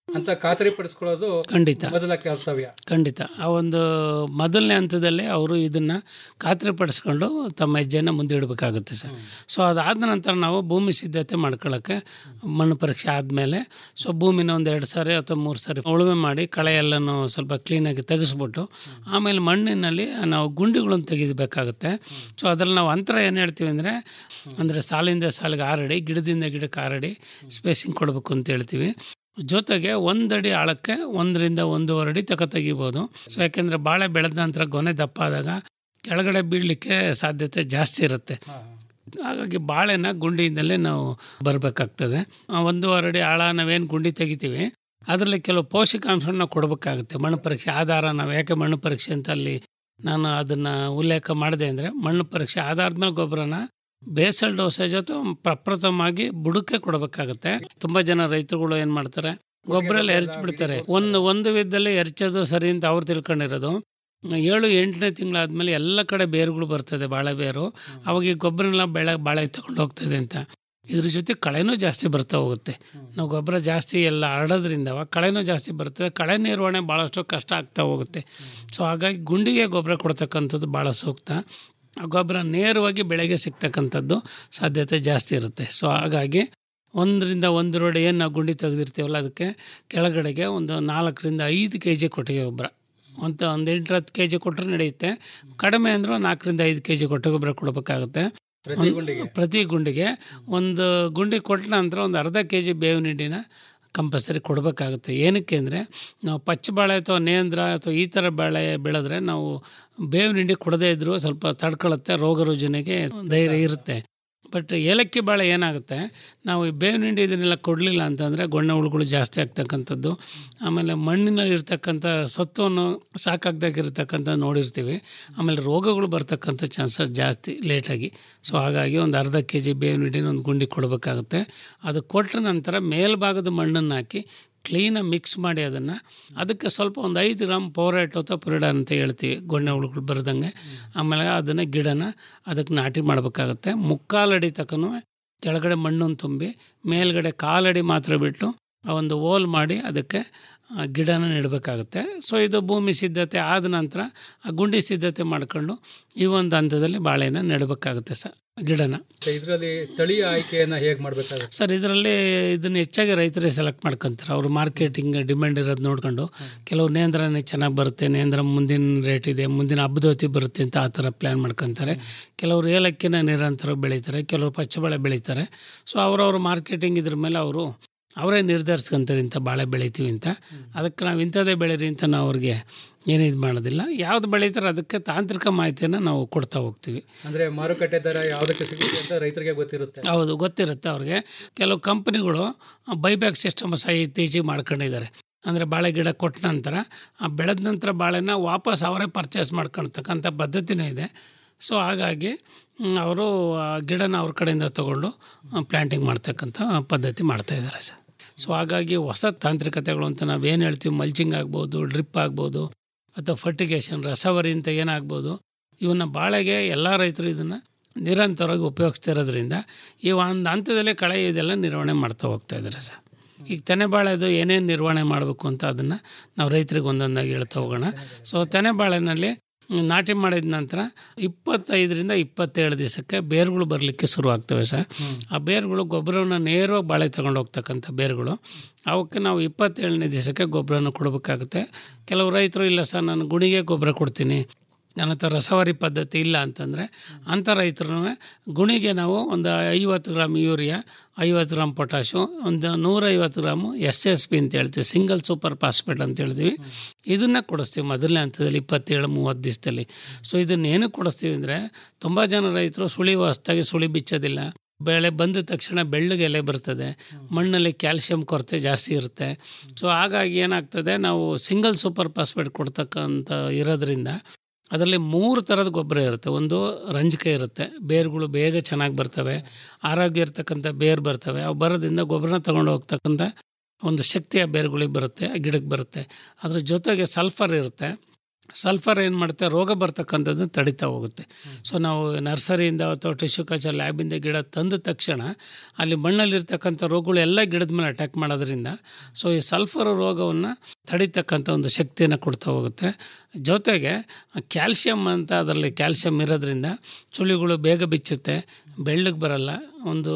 ಅಂತ ಖಾತರಿ ಪಡಿಸ್ಕೊಳ್ಳೋದು ಖಂಡಿತ ಮೊದಲ ಕರ್ತವ್ಯ ಖಂಡಿತ ಆ ಒಂದು ಮೊದಲನೇ ಹಂತದಲ್ಲಿ ಅವರು ಇದನ್ನು ಖಾತ್ರಿಪಡಿಸ್ಕೊಂಡು ತಮ್ಮ ಹೆಜ್ಜೆಯನ್ನು ಮುಂದಿಡಬೇಕಾಗುತ್ತೆ ಸರ್ ಸೊ ಅದಾದ ನಂತರ ನಾವು ಭೂಮಿ ಸಿದ್ಧತೆ ಮಾಡ್ಕೊಳ್ಳೋಕ್ಕೆ ಮಣ್ಣು ಪರೀಕ್ಷೆ ಆದಮೇಲೆ ಸೊ ಭೂಮಿನ ಒಂದು ಎರಡು ಸಾರಿ ಅಥವಾ ಮೂರು ಸಾರಿ ಉಳುಮೆ ಮಾಡಿ ಕಳೆ ಎಲ್ಲನೂ ಸ್ವಲ್ಪ ಕ್ಲೀನಾಗಿ ತೆಗೆಸ್ಬಿಟ್ಟು ಆಮೇಲೆ ಮಣ್ಣಿನಲ್ಲಿ ನಾವು ಗುಂಡಿಗಳನ್ನು ತೆಗಿಬೇಕಾಗುತ್ತೆ ಸೊ ಅದ್ರಲ್ಲಿ ನಾವು ಅಂತರ ಏನು ಹೇಳ್ತೀವಿ ಅಂದರೆ ಅಂದರೆ ಸಾಲಿಂದ ಸಾಲಿಗೆ ಆರಡಿ ಗಿಡದಿಂದ ಗಿಡಕ್ಕೆ ಆರಡಿ ಸ್ಪೇಸಿಂಗ್ ಕೊಡಬೇಕು ಅಂತ ಹೇಳ್ತೀವಿ ಜೊತೆಗೆ ಒಂದಡಿ ಆಳಕ್ಕೆ ಒಂದರಿಂದ ಒಂದೂವರೆ ಅಡಿ ತಕ ತೆಗಿಬೋದು ಸೊ ಯಾಕೆಂದರೆ ಬಾಳೆ ಬೆಳೆದ ನಂತರ ಗೊನೆ ದಪ್ಪ ಆದಾಗ ಕೆಳಗಡೆ ಬೀಳಲಿಕ್ಕೆ ಸಾಧ್ಯತೆ ಜಾಸ್ತಿ ಇರುತ್ತೆ ಹಾಗಾಗಿ ಬಾಳೆನ ಗುಂಡಿಯಿಂದಲೇ ನಾವು ಬರಬೇಕಾಗ್ತದೆ ಒಂದೂವರೆ ಅಡಿ ಆಳ ನಾವೇನು ಗುಂಡಿ ತೆಗಿತೀವಿ ಅದರಲ್ಲಿ ಕೆಲವು ಪೋಷಕಾಂಶಗಳನ್ನ ಕೊಡಬೇಕಾಗುತ್ತೆ ಮಣ್ಣು ಪರೀಕ್ಷೆ ಆಧಾರ ನಾವು ಯಾಕೆ ಮಣ್ಣು ಪರೀಕ್ಷೆ ಅಂತ ಅಲ್ಲಿ ನಾನು ಅದನ್ನು ಉಲ್ಲೇಖ ಮಾಡಿದೆ ಅಂದರೆ ಮಣ್ಣು ಪರೀಕ್ಷೆ ಆಧಾರದ ಮೇಲೆ ಗೊಬ್ಬರನ ಬೇಸಲ್ ಡೋಸೇಜ್ ಅಥವಾ ಪ್ರಪ್ರಥಮವಾಗಿ ಬುಡಕ್ಕೆ ಕೊಡಬೇಕಾಗುತ್ತೆ ತುಂಬಾ ಜನ ರೈತರುಗಳು ಏನ್ ಮಾಡ್ತಾರೆ ಗೊಬ್ಬರ ಎಲ್ಲ ಎರಚಿ ಬಿಡ್ತಾರೆ ಒಂದು ಒಂದು ವಿಧದಲ್ಲಿ ಎರಚೋದು ಸರಿ ಅಂತ ಅವ್ರು ತಿಳ್ಕೊಂಡಿರೋದು ಏಳು ಎಂಟನೇ ತಿಂಗಳಾದ್ಮೇಲೆ ಎಲ್ಲ ಕಡೆ ಬೇರುಗಳು ಬರ್ತದೆ ಬಾಳೆ ಬೇರು ಅವಾಗ ಈ ಗೊಬ್ಬರನೆಲ್ಲ ಬೆಳೆ ಬಾಳೆ ತಗೊಂಡು ಹೋಗ್ತದೆ ಅಂತ ಇದ್ರ ಜೊತೆ ಕಳೆನೂ ಜಾಸ್ತಿ ಬರ್ತಾ ಹೋಗುತ್ತೆ ನಾವು ಗೊಬ್ಬರ ಜಾಸ್ತಿ ಎಲ್ಲ ಹರಡೋದ್ರಿಂದ ಕಳೆನೂ ಜಾಸ್ತಿ ಬರ್ತದೆ ಕಳೆ ನಿರ್ವಹಣೆ ಭಾಳಷ್ಟು ಕಷ್ಟ ಆಗ್ತಾ ಹೋಗುತ್ತೆ ಸೊ ಹಾಗಾಗಿ ಗುಂಡಿಗೆ ಗೊಬ್ಬರ ಕೊಡ್ತಕ್ಕಂಥದ್ದು ಭಾಳ ಸೂಕ್ತ ಆ ಗೊಬ್ಬರ ನೇರವಾಗಿ ಬೆಳೆಗೆ ಸಿಗ್ತಕ್ಕಂಥದ್ದು ಸಾಧ್ಯತೆ ಜಾಸ್ತಿ ಇರುತ್ತೆ ಸೊ ಹಾಗಾಗಿ ಒಂದರಿಂದ ಒಂದು ರೋಡ್ ಏನು ನಾವು ಗುಂಡಿ ತೆಗೆದಿರ್ತೀವಲ್ಲ ಅದಕ್ಕೆ ಕೆಳಗಡೆಗೆ ಒಂದು ನಾಲ್ಕರಿಂದ ಐದು ಕೆ ಜಿ ಕೊಟ್ಟಿಗೆ ಗೊಬ್ಬರ ಒಂದು ಒಂದು ಎಂಟು ಹತ್ತು ಕೆ ಜಿ ಕೊಟ್ಟರೆ ನಡೆಯುತ್ತೆ ಕಡಿಮೆ ಅಂದರೂ ನಾಲ್ಕರಿಂದ ಐದು ಕೆ ಜಿ ಕೊಟ್ಟಿಗೆ ಗೊಬ್ಬರ ಕೊಡಬೇಕಾಗುತ್ತೆ ಪ್ರತಿ ಗುಂಡಿಗೆ ಪ್ರತಿ ಗುಂಡಿಗೆ ಒಂದು ಗುಂಡಿ ಕೊಟ್ಟ ನಂತರ ಒಂದು ಅರ್ಧ ಕೆ ಜಿ ಬೇವಿನ ಹಿಂಡಿನ ಕಂಪಲ್ಸರಿ ಕೊಡಬೇಕಾಗುತ್ತೆ ಏನಕ್ಕೆ ಅಂದರೆ ನಾವು ಪಚ್ಚ ಬಾಳೆ ಅಥವಾ ನೇಂದ್ರ ಅಥವಾ ಈ ಥರ ಬಾಳೆ ಬೆಳೆದ್ರೆ ನಾವು ಬೇವಿನ ಹಿಂಡಿ ಕೊಡದೇ ಇದ್ದರೂ ಸ್ವಲ್ಪ ತಡ್ಕೊಳ್ಳುತ್ತೆ ರೋಗ ರುಜಿನಿಗೆ ಧೈರ್ಯ ಇರುತ್ತೆ ಬಟ್ ಏಲಕ್ಕಿ ಬಾಳೆ ಏನಾಗುತ್ತೆ ನಾವು ಈ ಬೇವಿನ ಹಿಂಡಿ ಇದನ್ನೆಲ್ಲ ಕೊಡಲಿಲ್ಲ ಅಂತಂದರೆ ಗೊಣ್ಣೆ ಹುಳುಗಳು ಜಾಸ್ತಿ ಆಗ್ತಕ್ಕಂಥದ್ದು ಆಮೇಲೆ ಮಣ್ಣಿನಲ್ಲಿ ಇರ್ತಕ್ಕಂಥ ಸತ್ವವನ್ನು ಸಾಕಾಗ್ದಾಗಿರ್ತಕ್ಕಂಥ ನೋಡಿರ್ತೀವಿ ಆಮೇಲೆ ರೋಗಗಳು ಬರ್ತಕ್ಕಂಥ ಚಾನ್ಸಸ್ ಜಾಸ್ತಿ ಲೇಟಾಗಿ ಸೊ ಹಾಗಾಗಿ ಒಂದು ಅರ್ಧ ಕೆ ಜಿ ಬೇವಿನ ಹಿಂಡಿನ ಒಂದು ಗುಂಡಿ ಕೊಡಬೇಕಾಗುತ್ತೆ ಅದು ಕೊಟ್ಟ ನಂತರ ಮೇಲ್ಭಾಗದ ಮಣ್ಣನ್ನು ಹಾಕಿ ಕ್ಲೀನಾಗಿ ಮಿಕ್ಸ್ ಮಾಡಿ ಅದನ್ನು ಅದಕ್ಕೆ ಸ್ವಲ್ಪ ಒಂದು ಐದು ಗ್ರಾಮ್ ಪೋರೇಟ್ ಅಥವಾ ಪುರಿಡಾ ಅಂತ ಹೇಳ್ತೀವಿ ಗೊಣ್ಣೆ ಹುಳುಗಳು ಬರ್ದಂಗೆ ಆಮೇಲೆ ಅದನ್ನು ಗಿಡನ ಅದಕ್ಕೆ ನಾಟಿ ಮಾಡಬೇಕಾಗುತ್ತೆ ಮುಕ್ಕಾಲಡಿ ತಕ್ಕನೂ ಕೆಳಗಡೆ ಮಣ್ಣನ್ನು ತುಂಬಿ ಮೇಲ್ಗಡೆ ಕಾಲಡಿ ಮಾತ್ರ ಬಿಟ್ಟು ಆ ಒಂದು ಓಲ್ ಮಾಡಿ ಅದಕ್ಕೆ ಆ ಗಿಡನ ನೆಡಬೇಕಾಗುತ್ತೆ ಸೊ ಇದು ಭೂಮಿ ಸಿದ್ಧತೆ ಆದ ನಂತರ ಆ ಗುಂಡಿ ಸಿದ್ಧತೆ ಮಾಡ್ಕೊಂಡು ಈ ಒಂದು ಹಂತದಲ್ಲಿ ಬಾಳೆನ ನೆಡಬೇಕಾಗುತ್ತೆ ಸರ್ ಗಿಡನ ಇದರಲ್ಲಿ ತಳಿಯ ಆಯ್ಕೆಯನ್ನ ಹೇಗೆ ಮಾಡಬೇಕಾಗುತ್ತೆ ಸರ್ ಇದರಲ್ಲಿ ಇದನ್ನು ಹೆಚ್ಚಾಗಿ ರೈತರೇ ಸೆಲೆಕ್ಟ್ ಮಾಡ್ಕೊಂತಾರೆ ಅವರು ಮಾರ್ಕೆಟಿಂಗ್ ಡಿಮ್ಯಾಂಡ್ ಇರೋದು ನೋಡ್ಕೊಂಡು ಕೆಲವು ನೇಂದ್ರನೇ ಚೆನ್ನಾಗಿ ಬರುತ್ತೆ ನೇಂದ್ರ ಮುಂದಿನ ರೇಟ್ ಇದೆ ಮುಂದಿನ ಹಬ್ಬದೊತ್ತಿ ಬರುತ್ತೆ ಅಂತ ಆ ಥರ ಪ್ಲ್ಯಾನ್ ಮಾಡ್ಕೊತಾರೆ ಕೆಲವರು ಏಲಕ್ಕಿನ ನಿರಂತರ ಬೆಳೀತಾರೆ ಕೆಲವರು ಪಚ್ಚಬಾಳೆ ಬೆಳೀತಾರೆ ಸೊ ಅವರವ್ರ ಮಾರ್ಕೆಟಿಂಗ್ ಇದ್ರ ಮೇಲೆ ಅವರು ಅವರೇ ನಿರ್ಧರಿಸ್ಕೊಂತಾರೆ ಇಂಥ ಬಾಳೆ ಬೆಳಿತೀವಿ ಅಂತ ಅದಕ್ಕೆ ನಾವು ಇಂಥದ್ದೇ ಬೆಳೀರಿ ಅಂತ ನಾವು ಅವ್ರಿಗೆ ಏನು ಇದು ಮಾಡೋದಿಲ್ಲ ಯಾವ್ದು ಬೆಳೀತಾರೆ ಅದಕ್ಕೆ ತಾಂತ್ರಿಕ ಮಾಹಿತಿಯನ್ನು ನಾವು ಕೊಡ್ತಾ ಹೋಗ್ತೀವಿ ಅಂದ್ರೆ ಮಾರುಕಟ್ಟೆ ದರ ಯಾವುದಕ್ಕೆ ಸಿಗುತ್ತೆ ಅಂತ ರೈತರಿಗೆ ಗೊತ್ತಿರುತ್ತೆ ಹೌದು ಗೊತ್ತಿರುತ್ತೆ ಅವ್ರಿಗೆ ಕೆಲವು ಕಂಪ್ನಿಗಳು ಬೈಬ್ಯಾಕ್ ಸಿಸ್ಟಮ್ ಸಹ ಇತ್ತೀಚೆಗೆ ಮಾಡ್ಕೊಂಡಿದ್ದಾರೆ ಅಂದರೆ ಬಾಳೆ ಗಿಡ ಕೊಟ್ಟ ನಂತರ ಆ ಬೆಳೆದ ನಂತರ ಬಾಳೆನ ವಾಪಸ್ ಅವರೇ ಪರ್ಚೇಸ್ ಮಾಡ್ಕೊಳ್ತಕ್ಕಂಥ ಪದ್ಧತಿನೇ ಇದೆ ಸೊ ಹಾಗಾಗಿ ಅವರು ಆ ಗಿಡನ ಅವ್ರ ಕಡೆಯಿಂದ ತೊಗೊಂಡು ಪ್ಲ್ಯಾಂಟಿಂಗ್ ಮಾಡ್ತಕ್ಕಂಥ ಪದ್ಧತಿ ಮಾಡ್ತಾ ಇದ್ದಾರೆ ಸರ್ ಸೊ ಹಾಗಾಗಿ ಹೊಸ ತಾಂತ್ರಿಕತೆಗಳು ಅಂತ ನಾವೇನು ಹೇಳ್ತೀವಿ ಮಲ್ಚಿಂಗ್ ಆಗ್ಬೋದು ಡ್ರಿಪ್ ಆಗ್ಬೋದು ಅಥವಾ ಫರ್ಟಿಗೇಷನ್ ರಸವರಿ ಅಂತ ಏನಾಗ್ಬೋದು ಇವನ್ನ ಬಾಳೆಗೆ ಎಲ್ಲ ರೈತರು ಇದನ್ನು ನಿರಂತರವಾಗಿ ಉಪಯೋಗಿಸ್ತಿರೋದ್ರಿಂದ ಈ ಒಂದು ಹಂತದಲ್ಲೇ ಕಳೆ ಇದೆಲ್ಲ ನಿರ್ವಹಣೆ ಮಾಡ್ತಾ ಹೋಗ್ತಾ ಇದ್ದಾರೆ ಸರ್ ಈಗ ತೆನೆ ಬಾಳೆದು ಏನೇನು ನಿರ್ವಹಣೆ ಮಾಡಬೇಕು ಅಂತ ಅದನ್ನು ನಾವು ರೈತರಿಗೆ ಒಂದೊಂದಾಗಿ ಹೇಳ್ತಾ ಹೋಗೋಣ ಸೊ ತೆನೆ ಬಾಳೆನಲ್ಲಿ ನಾಟಿ ಮಾಡಿದ ನಂತರ ಇಪ್ಪತ್ತೈದರಿಂದ ಇಪ್ಪತ್ತೇಳು ದಿವಸಕ್ಕೆ ಬೇರುಗಳು ಬರಲಿಕ್ಕೆ ಶುರು ಆಗ್ತವೆ ಸರ್ ಆ ಬೇರುಗಳು ಗೊಬ್ಬರವನ್ನು ನೇರವಾಗಿ ಬಾಳೆ ತಗೊಂಡು ಹೋಗ್ತಕ್ಕಂಥ ಬೇರುಗಳು ಅವಕ್ಕೆ ನಾವು ಇಪ್ಪತ್ತೇಳನೇ ದಿವಸಕ್ಕೆ ಗೊಬ್ಬರನ ಕೊಡಬೇಕಾಗುತ್ತೆ ಕೆಲವು ರೈತರು ಇಲ್ಲ ಸರ್ ನಾನು ಗುಣಿಗೆ ಗೊಬ್ಬರ ಕೊಡ್ತೀನಿ ನನ್ನ ಹತ್ರ ರಸವರಿ ಪದ್ಧತಿ ಇಲ್ಲ ಅಂತಂದರೆ ಅಂಥ ರೈತರು ಗುಣಿಗೆ ನಾವು ಒಂದು ಐವತ್ತು ಗ್ರಾಮ್ ಯೂರಿಯಾ ಐವತ್ತು ಗ್ರಾಮ್ ಪೊಟ್ಯಾಶು ಒಂದು ನೂರೈವತ್ತು ಗ್ರಾಮು ಎಸ್ ಎಸ್ ಪಿ ಅಂತ ಹೇಳ್ತೀವಿ ಸಿಂಗಲ್ ಸೂಪರ್ ಫಾಸ್ಫೇಟ್ ಅಂತ ಹೇಳ್ತೀವಿ ಇದನ್ನು ಕೊಡಿಸ್ತೀವಿ ಮೊದಲನೇ ಹಂತದಲ್ಲಿ ಇಪ್ಪತ್ತೇಳು ಮೂವತ್ತು ದಿವಸದಲ್ಲಿ ಸೊ ಇದನ್ನು ಏನಕ್ಕೆ ಕೊಡಿಸ್ತೀವಿ ಅಂದರೆ ತುಂಬ ಜನ ರೈತರು ಸುಳಿ ಹೊಸ್ದಾಗಿ ಸುಳಿ ಬಿಚ್ಚೋದಿಲ್ಲ ಬೆಳೆ ಬಂದ ತಕ್ಷಣ ಬೆಳ್ಳಗೆ ಎಲೆ ಬರ್ತದೆ ಮಣ್ಣಲ್ಲಿ ಕ್ಯಾಲ್ಸಿಯಂ ಕೊರತೆ ಜಾಸ್ತಿ ಇರುತ್ತೆ ಸೊ ಹಾಗಾಗಿ ಏನಾಗ್ತದೆ ನಾವು ಸಿಂಗಲ್ ಸೂಪರ್ ಫಾಸ್ಫೇಟ್ ಕೊಡ್ತಕ್ಕಂಥ ಇರೋದ್ರಿಂದ ಅದರಲ್ಲಿ ಮೂರು ಥರದ ಗೊಬ್ಬರ ಇರುತ್ತೆ ಒಂದು ರಂಜಕ ಇರುತ್ತೆ ಬೇರುಗಳು ಬೇಗ ಚೆನ್ನಾಗಿ ಬರ್ತವೆ ಆರೋಗ್ಯ ಇರ್ತಕ್ಕಂಥ ಬೇರು ಬರ್ತವೆ ಅವು ಬರೋದ್ರಿಂದ ಗೊಬ್ಬರನ ತಗೊಂಡು ಹೋಗ್ತಕ್ಕಂಥ ಒಂದು ಶಕ್ತಿ ಆ ಬೇರುಗಳಿಗೆ ಬರುತ್ತೆ ಆ ಗಿಡಕ್ಕೆ ಬರುತ್ತೆ ಅದ್ರ ಜೊತೆಗೆ ಸಲ್ಫರ್ ಇರುತ್ತೆ ಸಲ್ಫರ್ ಏನು ಮಾಡುತ್ತೆ ರೋಗ ಬರ್ತಕ್ಕಂಥದ್ದು ತಡಿತಾ ಹೋಗುತ್ತೆ ಸೊ ನಾವು ನರ್ಸರಿಯಿಂದ ಅಥವಾ ಟಿಶ್ಯೂ ಕಲ್ಚರ್ ಲ್ಯಾಬಿಂದ ಗಿಡ ತಂದ ತಕ್ಷಣ ಅಲ್ಲಿ ಮಣ್ಣಲ್ಲಿರ್ತಕ್ಕಂಥ ರೋಗಗಳು ಎಲ್ಲ ಗಿಡದ ಮೇಲೆ ಅಟ್ಯಾಕ್ ಮಾಡೋದ್ರಿಂದ ಸೊ ಈ ಸಲ್ಫರ್ ರೋಗವನ್ನು ತಡಿತಕ್ಕಂಥ ಒಂದು ಶಕ್ತಿಯನ್ನು ಕೊಡ್ತಾ ಹೋಗುತ್ತೆ ಜೊತೆಗೆ ಕ್ಯಾಲ್ಶಿಯಂ ಅಂತ ಅದರಲ್ಲಿ ಕ್ಯಾಲ್ಶಿಯಂ ಇರೋದ್ರಿಂದ ಚುಳಿಗಳು ಬೇಗ ಬಿಚ್ಚುತ್ತೆ ಬೆಳ್ಳಗೆ ಬರಲ್ಲ ಒಂದು